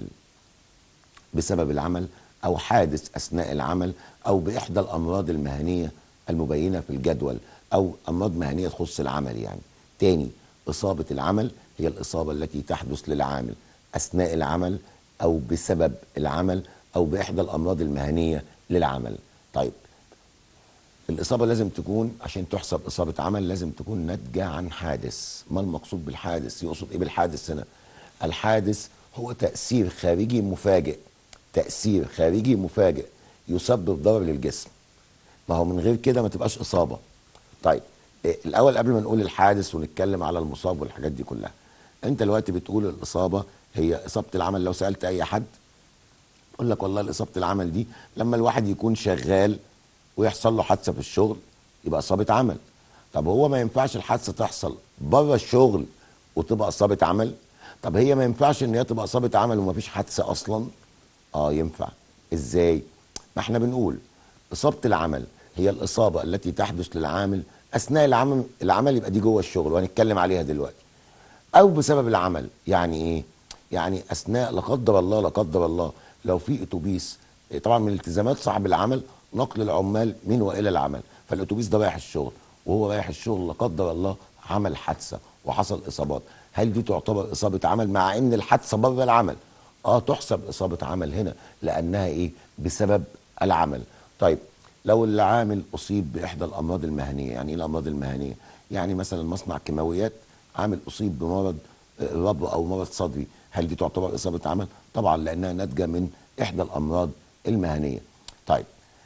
A: بسبب العمل او حادث اثناء العمل او باحدى الامراض المهنيه المبينه في الجدول او امراض مهنيه تخص العمل يعني تاني اصابه العمل هي الاصابه التي تحدث للعامل اثناء العمل او بسبب العمل او باحدى الامراض المهنيه للعمل طيب الاصابه لازم تكون عشان تحسب اصابه عمل لازم تكون ناتجه عن حادث ما المقصود بالحادث يقصد ايه بالحادث هنا الحادث هو تاثير خارجي مفاجئ تاثير خارجي مفاجئ يسبب ضرر للجسم ما هو من غير كده ما تبقاش اصابه طيب إيه الاول قبل ما نقول الحادث ونتكلم على المصاب والحاجات دي كلها انت دلوقتي بتقول الاصابه هي اصابه العمل لو سالت اي حد يقول لك والله اصابه العمل دي لما الواحد يكون شغال ويحصل له حادثه في الشغل يبقى اصابه عمل طب هو ما ينفعش الحادثه تحصل بره الشغل وتبقى اصابه عمل طب هي ما ينفعش ان هي تبقى اصابه عمل وما فيش حادثه اصلا اه ينفع ازاي ما احنا بنقول اصابه العمل هي الاصابه التي تحدث للعامل اثناء العمل العمل يبقى دي جوه الشغل وهنتكلم عليها دلوقتي او بسبب العمل يعني ايه يعني اثناء لا قدر الله لا قدر الله لو في اتوبيس طبعا من التزامات صاحب العمل نقل العمال من والى العمل فالاتوبيس ده رايح الشغل وهو رايح الشغل لا قدر الله عمل حادثه وحصل اصابات هل دي تعتبر اصابه عمل مع ان الحادثه بره العمل اه تحسب اصابه عمل هنا لانها ايه بسبب العمل طيب لو العامل اصيب باحدى الامراض المهنيه يعني ايه الامراض المهنيه يعني مثلا مصنع كيماويات عامل اصيب بمرض ربو او مرض صدري هل دي تعتبر اصابه عمل طبعا لانها ناتجه من احدى الامراض المهنيه طيب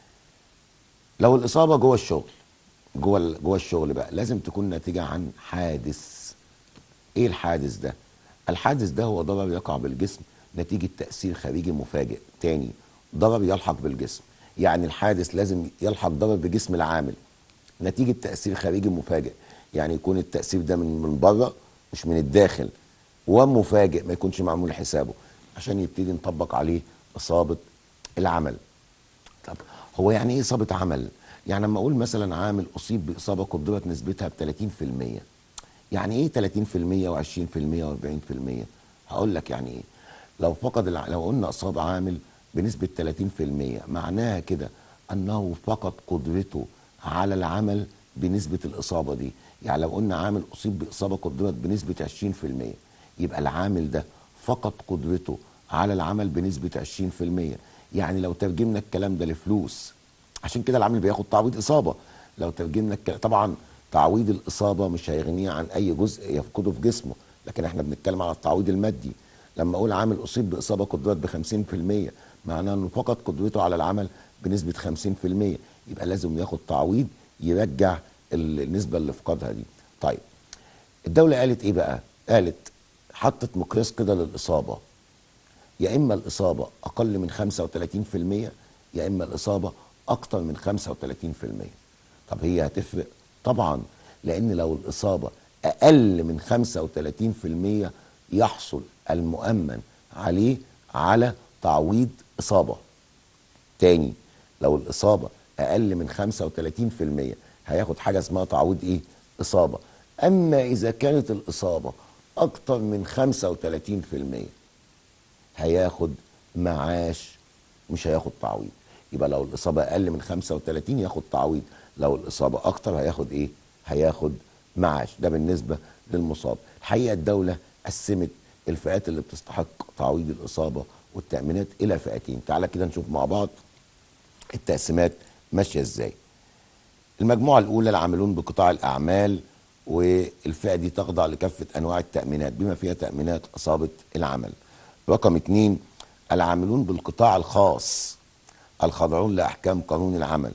A: لو الاصابه جوه الشغل جوه جوه الشغل بقى لازم تكون ناتجه عن حادث ايه الحادث ده الحادث ده هو ضرر يقع بالجسم نتيجه تاثير خارجي مفاجئ تاني ضرر يلحق بالجسم يعني الحادث لازم يلحق ضرر بجسم العامل نتيجه تاثير خارجي مفاجئ يعني يكون التاثير ده من من بره مش من الداخل ومفاجئ ما يكونش معمول حسابه عشان يبتدي نطبق عليه اصابه العمل طب هو يعني ايه اصابه عمل يعني لما اقول مثلا عامل اصيب باصابه قدرت نسبتها ب 30% يعني ايه 30% و20% و40% هقول لك يعني ايه لو فقد الع... لو قلنا اصاب عامل بنسبه 30% معناها كده انه فقد قدرته على العمل بنسبه الاصابه دي يعني لو قلنا عامل اصيب باصابه قدرت بنسبه 20% يبقى العامل ده فقد قدرته على العمل بنسبه 20% يعني لو ترجمنا الكلام ده لفلوس عشان كده العامل بياخد تعويض اصابه لو ترجمنا الكلام طبعا تعويض الاصابه مش هيغنيه عن اي جزء يفقده في جسمه لكن احنا بنتكلم على التعويض المادي لما اقول عامل اصيب باصابه قدرت ب 50% معناه انه فقد قدرته على العمل بنسبه 50% يبقى لازم ياخد تعويض يرجع النسبه اللي فقدها دي طيب الدوله قالت ايه بقى قالت حطت مقياس كده للاصابه يا اما الاصابه اقل من 35% يا اما الاصابه اكتر من 35% طب هي هتفرق طبعا لان لو الاصابه اقل من 35% يحصل المؤمن عليه على تعويض اصابه تاني لو الاصابه اقل من 35% هياخد حاجه اسمها تعويض ايه اصابه اما اذا كانت الاصابه اكتر من 35% هياخد معاش مش هياخد تعويض يبقى لو الاصابه اقل من 35 ياخد تعويض لو الاصابه اكتر هياخد ايه هياخد معاش ده بالنسبه للمصاب الحقيقه الدوله قسمت الفئات اللي بتستحق تعويض الاصابه والتامينات الى فئتين تعالى كده نشوف مع بعض التقسيمات ماشيه ازاي المجموعه الاولى العاملون بقطاع الاعمال والفئه دي تخضع لكافه انواع التامينات بما فيها تامينات اصابه العمل رقم اتنين العاملون بالقطاع الخاص الخاضعون لاحكام قانون العمل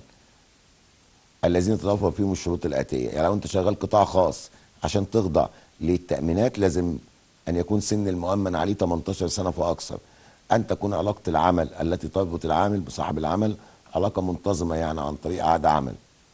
A: الذين تتوفر فيهم الشروط الاتيه يعني لو انت شغال قطاع خاص عشان تخضع للتامينات لازم ان يكون سن المؤمن عليه 18 سنه فاكثر ان تكون علاقه العمل التي تربط العامل بصاحب العمل علاقه منتظمه يعني عن طريق عقد عمل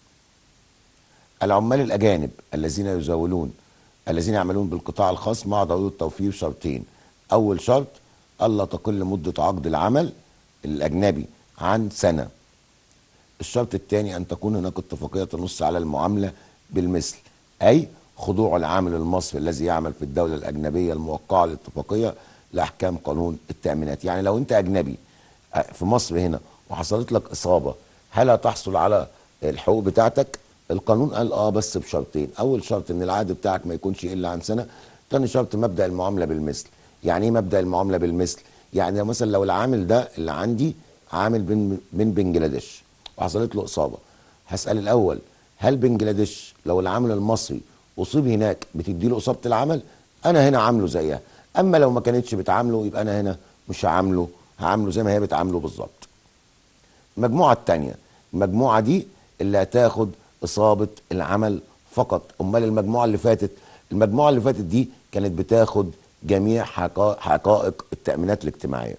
A: العمال الاجانب الذين يزاولون الذين يعملون بالقطاع الخاص مع ضروره توفير شرطين اول شرط الا تقل مده عقد العمل الاجنبي عن سنه الشرط الثاني ان تكون هناك اتفاقيه تنص على المعامله بالمثل اي خضوع العامل المصري الذي يعمل في الدوله الاجنبيه الموقعه الاتفاقيه لاحكام قانون التامينات يعني لو انت اجنبي في مصر هنا وحصلت لك اصابه هل هتحصل على الحقوق بتاعتك القانون قال اه بس بشرطين اول شرط ان العقد بتاعك ما يكونش الا عن سنه ثاني شرط مبدا المعامله بالمثل يعني ايه مبدا المعامله بالمثل يعني مثلا لو العامل ده اللي عندي عامل من من بنجلاديش وحصلت له اصابه هسال الاول هل بنجلاديش لو العامل المصري اصيب هناك بتدي له اصابه العمل انا هنا عامله زيها اما لو ما كانتش بتعامله يبقى انا هنا مش هعامله هعامله زي ما هي بتعامله بالظبط المجموعه الثانيه المجموعه دي اللي هتاخد اصابه العمل فقط امال المجموعه اللي فاتت المجموعه اللي فاتت دي كانت بتاخد جميع حقائق التامينات الاجتماعيه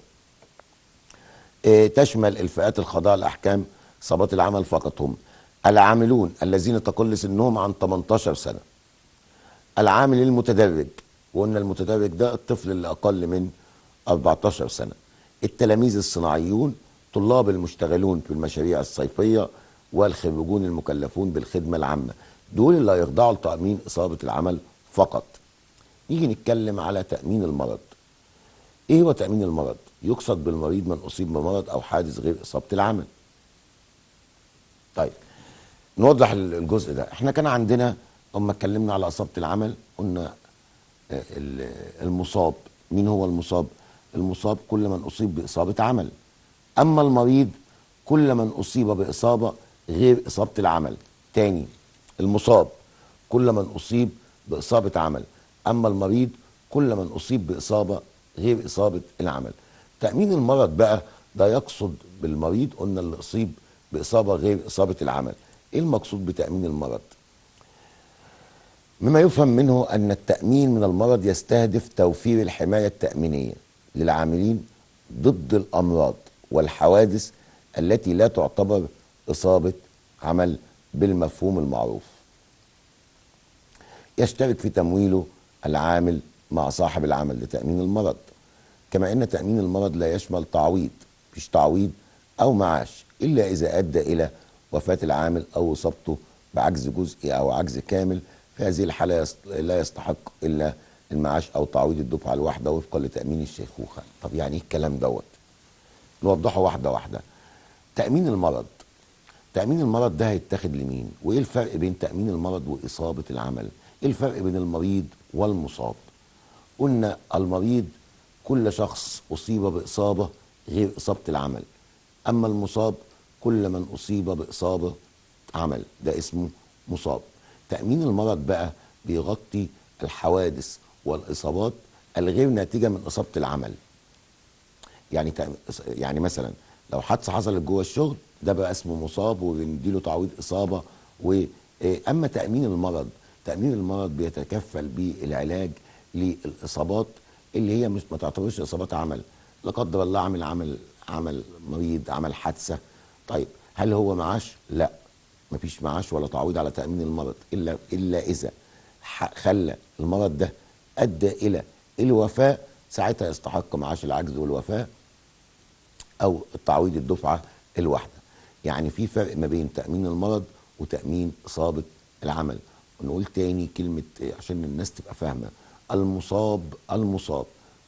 A: اه تشمل الفئات الخاضعه لاحكام اصابات العمل فقط هم العاملون الذين تقل سنهم عن 18 سنه العامل المتدرج وقلنا المتدرج ده الطفل اللي اقل من 14 سنه التلاميذ الصناعيون طلاب المشتغلون في المشاريع الصيفيه والخريجون المكلفون بالخدمه العامه دول اللي هيخضعوا لتامين اصابه العمل فقط نيجي نتكلم على تامين المرض ايه هو تامين المرض يقصد بالمريض من اصيب بمرض او حادث غير اصابه العمل طيب نوضح الجزء ده احنا كان عندنا اما اتكلمنا على اصابه العمل قلنا المصاب مين هو المصاب المصاب كل من اصيب باصابه عمل اما المريض كل من اصيب باصابه غير اصابه العمل تاني المصاب كل من اصيب باصابه عمل اما المريض كل من اصيب باصابه غير اصابه العمل تامين المرض بقى ده يقصد بالمريض قلنا اللي اصيب باصابه غير اصابه العمل ايه المقصود بتامين المرض مما يفهم منه ان التامين من المرض يستهدف توفير الحمايه التامينيه للعاملين ضد الامراض والحوادث التي لا تعتبر اصابه عمل بالمفهوم المعروف يشترك في تمويله العامل مع صاحب العمل لتامين المرض كما ان تامين المرض لا يشمل تعويض مش تعويض او معاش الا اذا ادى الى وفاه العامل او اصابته بعجز جزئي او عجز كامل في هذه الحاله لا يستحق الا المعاش او تعويض الدفعه الواحده وفقا لتامين الشيخوخه طب يعني ايه الكلام دوت نوضحه واحده واحده تامين المرض تامين المرض ده هيتاخد لمين وايه الفرق بين تامين المرض واصابه العمل ايه الفرق بين المريض والمصاب قلنا المريض كل شخص اصيب باصابه غير اصابه العمل اما المصاب كل من اصيب باصابه عمل ده اسمه مصاب تامين المرض بقى بيغطي الحوادث والاصابات الغير ناتجه من اصابه العمل يعني يعني مثلا لو حادثه حصلت جوه الشغل ده بقى اسمه مصاب وبنديله تعويض اصابه واما تامين المرض تامين المرض بيتكفل بالعلاج للاصابات اللي هي مش ما تعتبرش اصابات عمل لا قدر الله عمل عمل عمل مريض عمل حادثه طيب هل هو معاش لا مفيش معاش ولا تعويض على تامين المرض الا الا اذا خلى المرض ده ادى الى الوفاه ساعتها يستحق معاش العجز والوفاه او التعويض الدفعه الواحده يعني في فرق ما بين تامين المرض وتامين اصابه العمل ونقول تاني كلمه عشان الناس تبقى فاهمه المصاب المصاب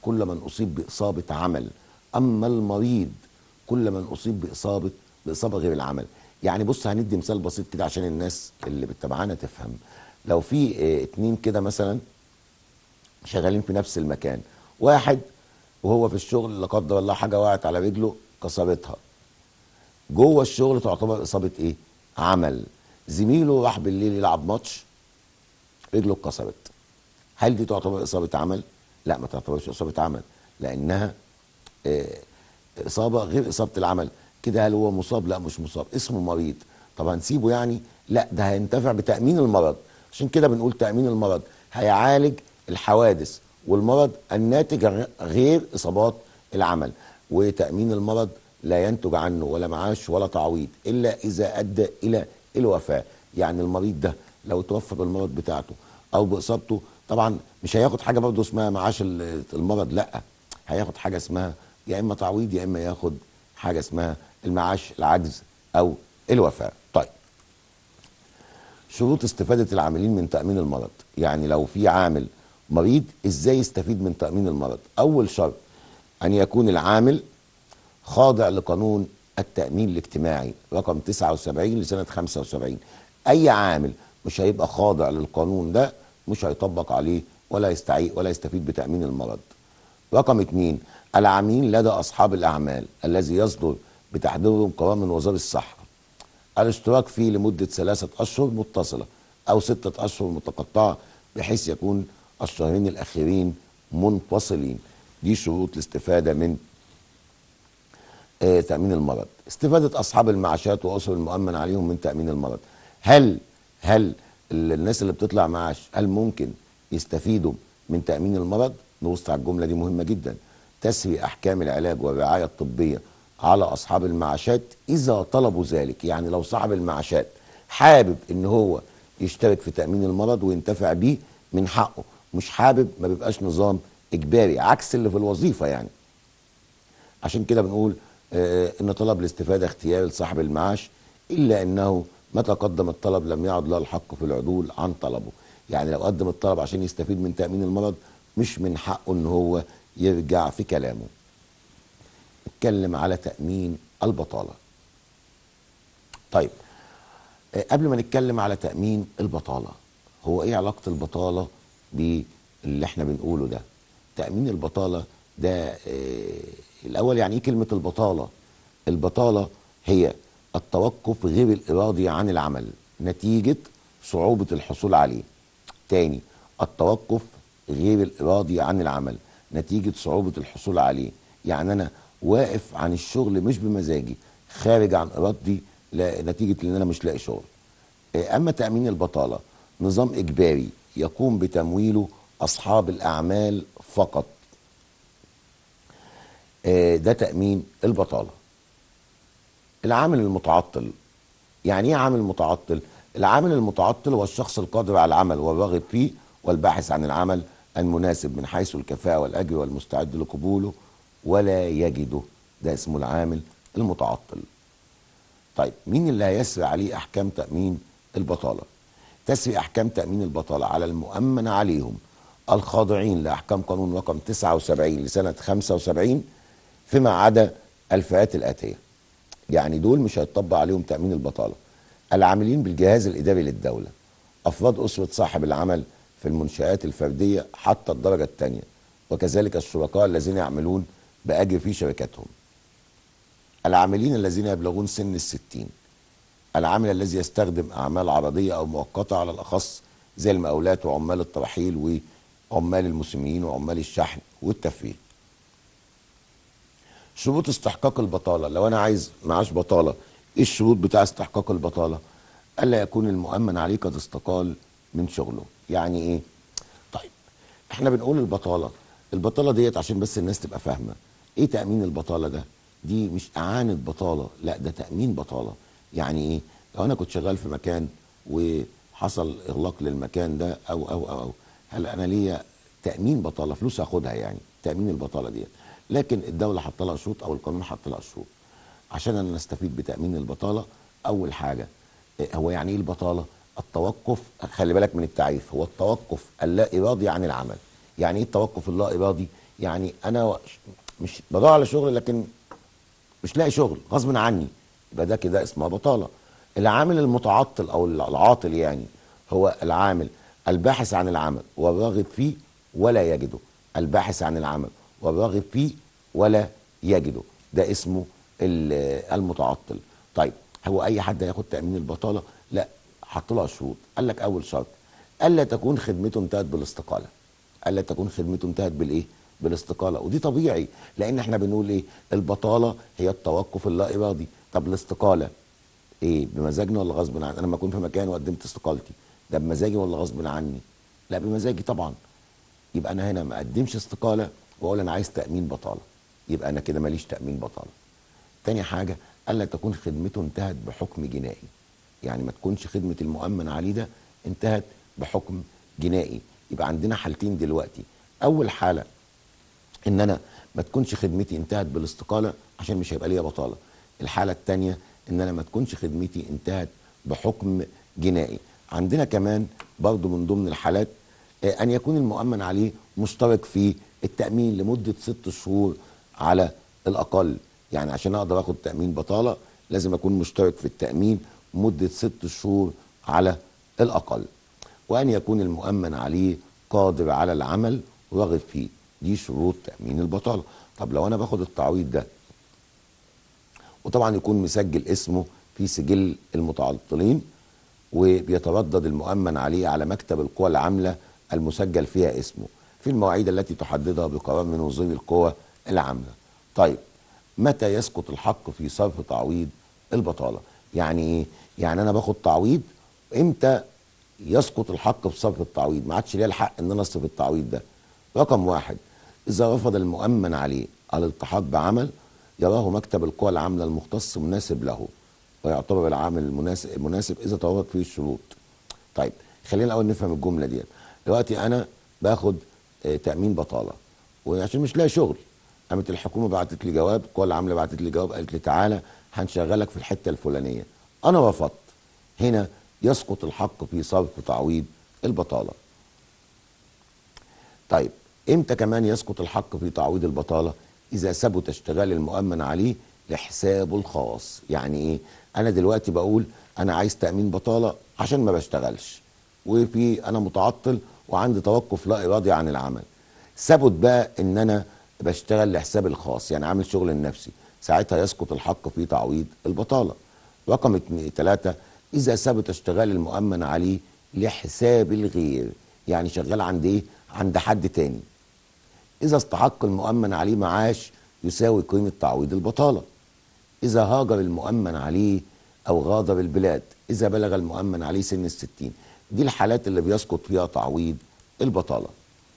A: كل من اصيب باصابه عمل اما المريض كل من اصيب باصابه باصابه غير العمل يعني بص هندي مثال بسيط كده عشان الناس اللي بتتابعنا تفهم لو في اه اتنين كده مثلا شغالين في نفس المكان واحد وهو في الشغل لا قدر الله حاجه وقعت على رجله كسرتها جوه الشغل تعتبر اصابه ايه عمل زميله راح بالليل يلعب ماتش رجله اتكسرت هل دي تعتبر اصابه عمل لا ما تعتبرش اصابه عمل لانها آه، اصابه غير اصابه العمل كده هل هو مصاب لا مش مصاب اسمه مريض طب هنسيبه يعني لا ده هينتفع بتامين المرض عشان كده بنقول تامين المرض هيعالج الحوادث والمرض الناتج عن غير اصابات العمل وتامين المرض لا ينتج عنه ولا معاش ولا تعويض الا اذا ادى الى الوفاه يعني المريض ده لو توفى بالمرض بتاعته او باصابته طبعا مش هياخد حاجه برضه اسمها معاش ال- المرض لا هياخد حاجه اسمها يا اما تعويض يا اما ياخد حاجه اسمها المعاش العجز او الوفاه طيب شروط استفاده العاملين من تامين المرض يعني لو في عامل مريض ازاي يستفيد من تامين المرض اول شرط ان يكون العامل خاضع لقانون التأمين الاجتماعي رقم 79 لسنة 75 أي عامل مش هيبقى خاضع للقانون ده مش هيطبق عليه ولا يستعيق ولا يستفيد بتأمين المرض رقم اتنين العاملين لدى أصحاب الأعمال الذي يصدر بتحضيرهم قرار من وزارة الصحة الاشتراك فيه لمدة ثلاثة أشهر متصلة أو ستة أشهر متقطعة بحيث يكون الشهرين الأخيرين منفصلين دي شروط الاستفادة من آه، تأمين المرض استفادة أصحاب المعاشات وأسر المؤمن عليهم من تأمين المرض هل هل ال- الناس اللي بتطلع معاش هل ممكن يستفيدوا من تأمين المرض نبص على الجملة دي مهمة جدا تسري أحكام العلاج والرعاية الطبية على أصحاب المعاشات إذا طلبوا ذلك يعني لو صاحب المعاشات حابب إن هو يشترك في تأمين المرض وينتفع بيه من حقه مش حابب ما بيبقاش نظام إجباري عكس اللي في الوظيفة يعني عشان كده بنقول آه، ان طلب الاستفاده اختياري لصاحب المعاش الا انه متى قدم الطلب لم يعد له الحق في العدول عن طلبه يعني لو قدم الطلب عشان يستفيد من تامين المرض مش من حقه ان هو يرجع في كلامه اتكلم على تامين البطاله طيب آه، قبل ما نتكلم على تامين البطاله هو ايه علاقه البطاله باللي احنا بنقوله ده تامين البطاله ده آه، الاول يعني ايه كلمه البطاله البطاله هي التوقف غير الارادي عن العمل نتيجه صعوبه الحصول عليه تاني التوقف غير الارادي عن العمل نتيجه صعوبه الحصول عليه يعني انا واقف عن الشغل مش بمزاجي خارج عن ارادتي لا- نتيجه ان انا مش لاقي شغل آه، اما تامين البطاله نظام اجباري يقوم بتمويله اصحاب الاعمال فقط آه، ده تامين البطاله العامل المتعطل يعني ايه عامل متعطل العامل المتعطل هو الشخص القادر على العمل والراغب فيه والباحث عن العمل المناسب من حيث الكفاءة والأجر والمستعد لقبوله ولا يجده ده اسمه العامل المتعطل طيب مين اللي هيسري عليه أحكام تأمين البطالة تسري أحكام تأمين البطالة على المؤمن عليهم الخاضعين لأحكام قانون رقم 79 لسنة 75 فيما عدا الفئات الآتية يعني دول مش هيطبق عليهم تأمين البطالة العاملين بالجهاز الإداري للدولة أفراد أسرة صاحب العمل في المنشآت الفردية حتى الدرجة الثانية وكذلك الشركاء الذين يعملون بأجر في شركاتهم العاملين الذين يبلغون سن الستين العامل الذي يستخدم أعمال عرضية أو مؤقتة على الأخص زي المقاولات وعمال الترحيل وعمال المسلمين وعمال الشحن والتفريغ شروط استحقاق البطالة لو أنا عايز معاش بطالة إيه الشروط بتاع استحقاق البطالة ألا يكون المؤمن عليه قد استقال من شغله يعني إيه طيب إحنا بنقول البطالة البطالة ديت عشان بس الناس تبقى فاهمة إيه تأمين البطالة ده دي مش إعانة بطالة لا ده تأمين بطالة يعني إيه لو أنا كنت شغال في مكان وحصل إغلاق للمكان ده أو أو أو, أو هل أنا ليا تأمين بطالة فلوس هاخدها يعني تأمين البطالة ديت لكن الدولة حط لها شروط أو القانون حط لها شروط عشان أنا نستفيد بتأمين البطالة أول حاجة إيه هو يعني إيه البطالة؟ التوقف خلي بالك من التعريف هو التوقف اللا إرادي عن العمل يعني إيه التوقف اللا إرادي؟ يعني انا مش بدور على شغل لكن مش لاقي شغل غصب عني يبقى ده كده اسمها بطاله العامل المتعطل او العاطل يعني هو العامل الباحث عن العمل والراغب فيه ولا يجده الباحث عن العمل والراغب فيه ولا يجده ده اسمه المتعطل طيب هو اي حد هياخد تامين البطاله لا حط لها شروط قال لك اول شرط الا تكون خدمته انتهت بالاستقاله الا تكون خدمته انتهت بالايه بالاستقاله ودي طبيعي لان احنا بنقول ايه البطاله هي التوقف اللا ارادي طب الاستقاله ايه بمزاجنا ولا غصب عني انا لما اكون في مكان وقدمت استقالتي ده بمزاجي ولا غصب عني لا بمزاجي طبعا يبقى انا هنا ما اقدمش استقاله واقول انا عايز تامين بطاله يبقى انا كده ماليش تامين بطاله تاني حاجه الا تكون خدمته انتهت بحكم جنائي يعني ما تكونش خدمه المؤمن عليه ده انتهت بحكم جنائي يبقى عندنا حالتين دلوقتي اول حاله ان انا ما تكونش خدمتي انتهت بالاستقاله عشان مش هيبقى ليا بطاله الحاله الثانيه ان انا ما تكونش خدمتي انتهت بحكم جنائي عندنا كمان برضو من ضمن الحالات ان يكون المؤمن عليه مشترك في التامين لمده ست شهور على الاقل يعني عشان اقدر اخد تامين بطاله لازم اكون مشترك في التامين مده ست شهور على الاقل وان يكون المؤمن عليه قادر على العمل راغب فيه دي شروط تامين البطاله طب لو انا باخد التعويض ده وطبعا يكون مسجل اسمه في سجل المتعطلين وبيتردد المؤمن عليه على مكتب القوى العامله المسجل فيها اسمه في المواعيد التي تحددها بقرار من وزير القوى العامله. طيب متى يسقط الحق في صرف تعويض البطاله؟ يعني ايه؟ يعني انا باخد تعويض امتى يسقط الحق في صرف التعويض؟ ما عادش ليا الحق ان انا اصرف التعويض ده. رقم واحد اذا رفض المؤمن عليه الالتحاق بعمل يراه مكتب القوى العامله المختص مناسب له ويعتبر العامل المناسب المناسب اذا توافق فيه الشروط. طيب خلينا الاول نفهم الجمله ديت. دلوقتي انا باخد آه تامين بطاله وعشان مش لاقي شغل قامت الحكومه بعتت لي جواب القوى العامله بعتت لي جواب قالت لي تعالى هنشغلك في الحته الفلانيه انا رفضت هنا يسقط الحق في صرف تعويض البطاله طيب امتى كمان يسقط الحق في تعويض البطاله اذا ثبت اشتغال المؤمن عليه لحسابه الخاص يعني ايه انا دلوقتي بقول انا عايز تامين بطاله عشان ما بشتغلش وفي انا متعطل وعندي توقف لا ارادي عن العمل ثبت بقى ان انا بشتغل لحسابي الخاص يعني عامل شغل لنفسي ساعتها يسقط الحق في تعويض البطاله رقم ثلاثة اذا ثبت اشتغال المؤمن عليه لحساب الغير يعني شغال عند ايه عند حد تاني اذا استحق المؤمن عليه معاش يساوي قيمه تعويض البطاله اذا هاجر المؤمن عليه او غادر البلاد اذا بلغ المؤمن عليه سن الستين دي الحالات اللي بيسقط فيها تعويض البطاله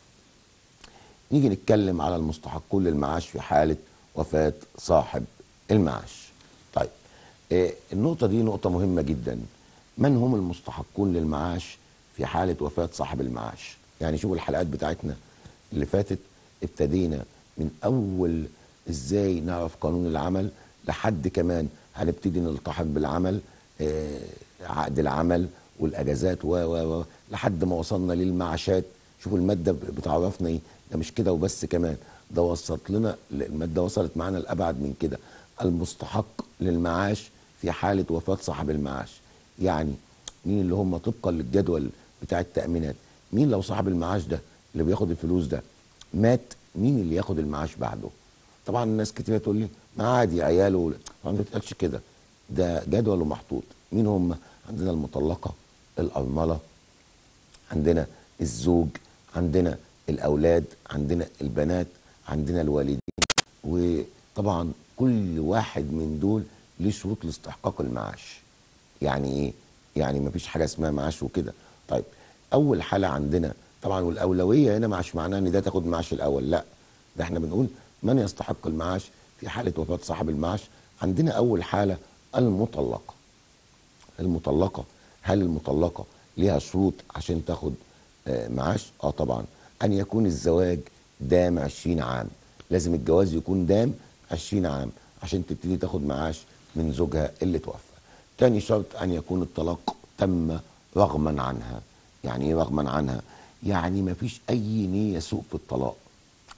A: نيجي نتكلم على المستحقون للمعاش في حاله وفاه صاحب المعاش طيب آه النقطه دي نقطه مهمه جدا من هم المستحقون للمعاش في حاله وفاه صاحب المعاش يعني شوفوا الحلقات بتاعتنا اللي فاتت ابتدينا من اول ازاي نعرف قانون العمل لحد كمان هنبتدي نلتحق بالعمل آه عقد العمل والاجازات و و و لحد ما وصلنا للمعاشات شوفوا الماده بتعرفنا ايه ده مش كده وبس كمان ده وصلت لنا الماده وصلت معانا لابعد من كده المستحق للمعاش في حاله وفاه صاحب المعاش يعني مين اللي هم طبقا للجدول بتاع التامينات مين لو صاحب المعاش ده اللي بياخد الفلوس ده مات مين اللي ياخد المعاش بعده طبعا الناس كتير تقول لي ما عادي عياله طبعا ما بتقالش كده ده جدول محطوط مين هم عندنا المطلقه الارمله عندنا الزوج عندنا الاولاد عندنا البنات عندنا الوالدين وطبعا كل واحد من دول ليه شروط لاستحقاق المعاش يعني ايه يعني ما فيش حاجه اسمها معاش وكده طيب اول حاله عندنا طبعا والاولويه هنا مش معناه ان ده تاخد معاش الاول لا ده احنا بنقول من يستحق المعاش في حاله وفاه صاحب المعاش عندنا اول حاله المطلقه المطلقه هل المطلقه ليها شروط عشان تاخد آه معاش اه طبعا ان يكون الزواج دام 20 عام لازم الجواز يكون دام 20 عام عشان تبتدي تاخد معاش من زوجها اللي توفى تاني شرط ان يكون الطلاق تم رغما عنها يعني ايه رغما عنها يعني ما فيش اي نيه سوء في الطلاق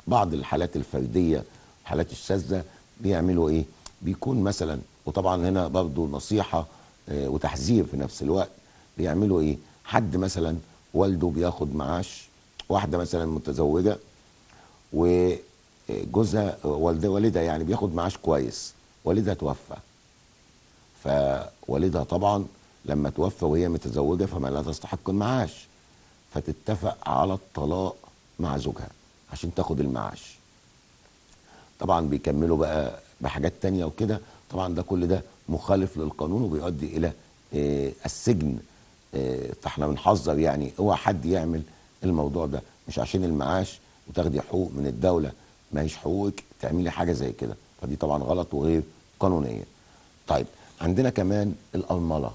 A: بعض الحالات الفرديه الحالات الشاذه بيعملوا ايه بيكون مثلا وطبعا هنا برضو نصيحه آه، وتحذير في نفس الوقت بيعملوا ايه حد مثلا والده بياخد معاش واحده مثلا متزوجه وجوزها والدها والدها يعني بياخد معاش كويس والدها توفى فوالدها طبعا لما توفى وهي متزوجه فما لا تستحق المعاش فتتفق على الطلاق مع زوجها عشان تاخد المعاش طبعا بيكملوا بقى بحاجات تانية وكده طبعا ده كل ده مخالف للقانون وبيؤدي الى آه، السجن آه، فاحنا بنحذر يعني اوعى حد يعمل الموضوع ده مش عشان المعاش وتاخدي حقوق من الدوله ما هيش حقوقك تعملي حاجه زي كده فدي طبعا غلط وغير قانونيه طيب عندنا كمان الارمله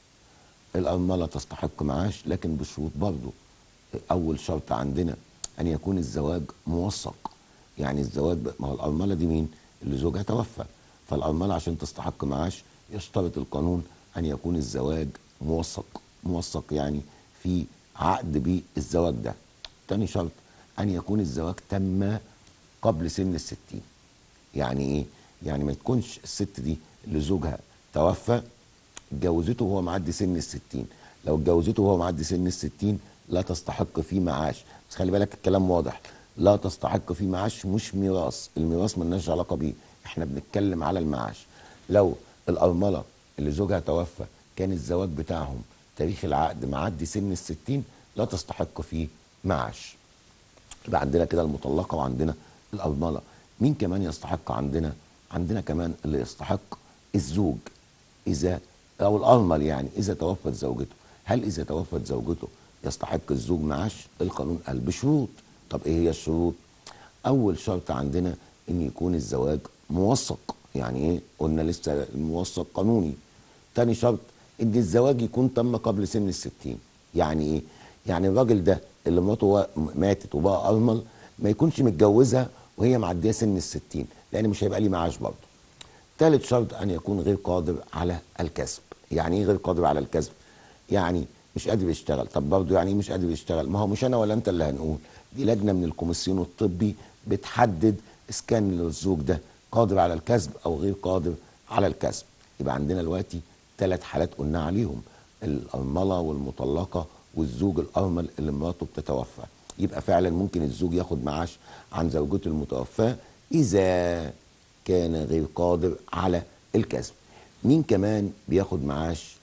A: الارمله تستحق معاش لكن بشروط برضه اول شرط عندنا ان يكون الزواج موثق يعني الزواج ب- ما هو الارمله دي مين اللي زوجها توفى فالارمله عشان تستحق معاش يشترط القانون ان يكون الزواج موثق موثق يعني في عقد بالزواج ده تاني شرط ان يكون الزواج تم قبل سن الستين يعني ايه يعني ما تكونش الست دي اللي زوجها توفى اتجوزته وهو معدي سن الستين لو اتجوزته وهو معدي سن الستين لا تستحق فيه معاش بس خلي بالك الكلام واضح لا تستحق فيه معاش مش ميراث الميراث ملناش علاقه بيه احنا بنتكلم على المعاش لو الارمله اللي زوجها توفى كان الزواج بتاعهم تاريخ العقد معدي سن الستين لا تستحق فيه معاش يبقى عندنا كده المطلقه وعندنا الارمله مين كمان يستحق عندنا عندنا كمان اللي يستحق الزوج اذا او الارمل يعني اذا توفت زوجته هل اذا توفت زوجته يستحق الزوج معاش القانون قال بشروط طب ايه هي الشروط اول شرط عندنا ان يكون الزواج موثق يعني ايه قلنا لسه الموثق قانوني تاني شرط ان الزواج يكون تم قبل سن الستين يعني ايه يعني الراجل ده اللي مراته وا- ماتت وبقى ارمل ما يكونش متجوزها وهي معديه سن الستين لان مش هيبقى ليه معاش برضه ثالث شرط ان يكون غير قادر على الكسب يعني ايه غير قادر على الكسب يعني مش قادر يشتغل طب برضه يعني ايه مش قادر يشتغل ما هو مش انا ولا انت اللي هنقول دي لجنه من الكوميسيون الطبي بتحدد اذا كان الزوج ده قادر على الكسب او غير قادر على الكسب يبقى عندنا دلوقتي ثلاث حالات قلنا عليهم الارمله والمطلقه والزوج الارمل اللي مراته بتتوفى يبقى فعلا ممكن الزوج ياخد معاش عن زوجته المتوفاه اذا كان غير قادر على الكسب مين كمان بياخد معاش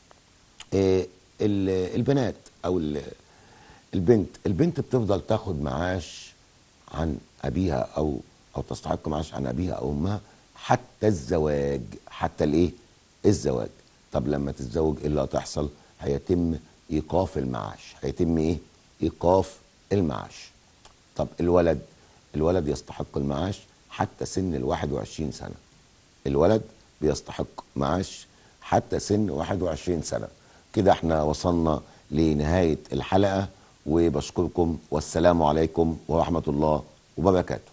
A: آه، ال- البنات او ال- البنت البنت بتفضل تاخد معاش عن ابيها او او تستحق معاش عن ابيها او امها حتى الزواج حتى الايه الزواج طب لما تتزوج ايه اللي هتحصل هيتم ايقاف المعاش هيتم ايه ايقاف المعاش طب الولد الولد يستحق المعاش حتى سن ال 21 سنه الولد بيستحق معاش حتى سن 21 سنه كده احنا وصلنا لنهايه الحلقه وبشكركم والسلام عليكم ورحمه الله وبركاته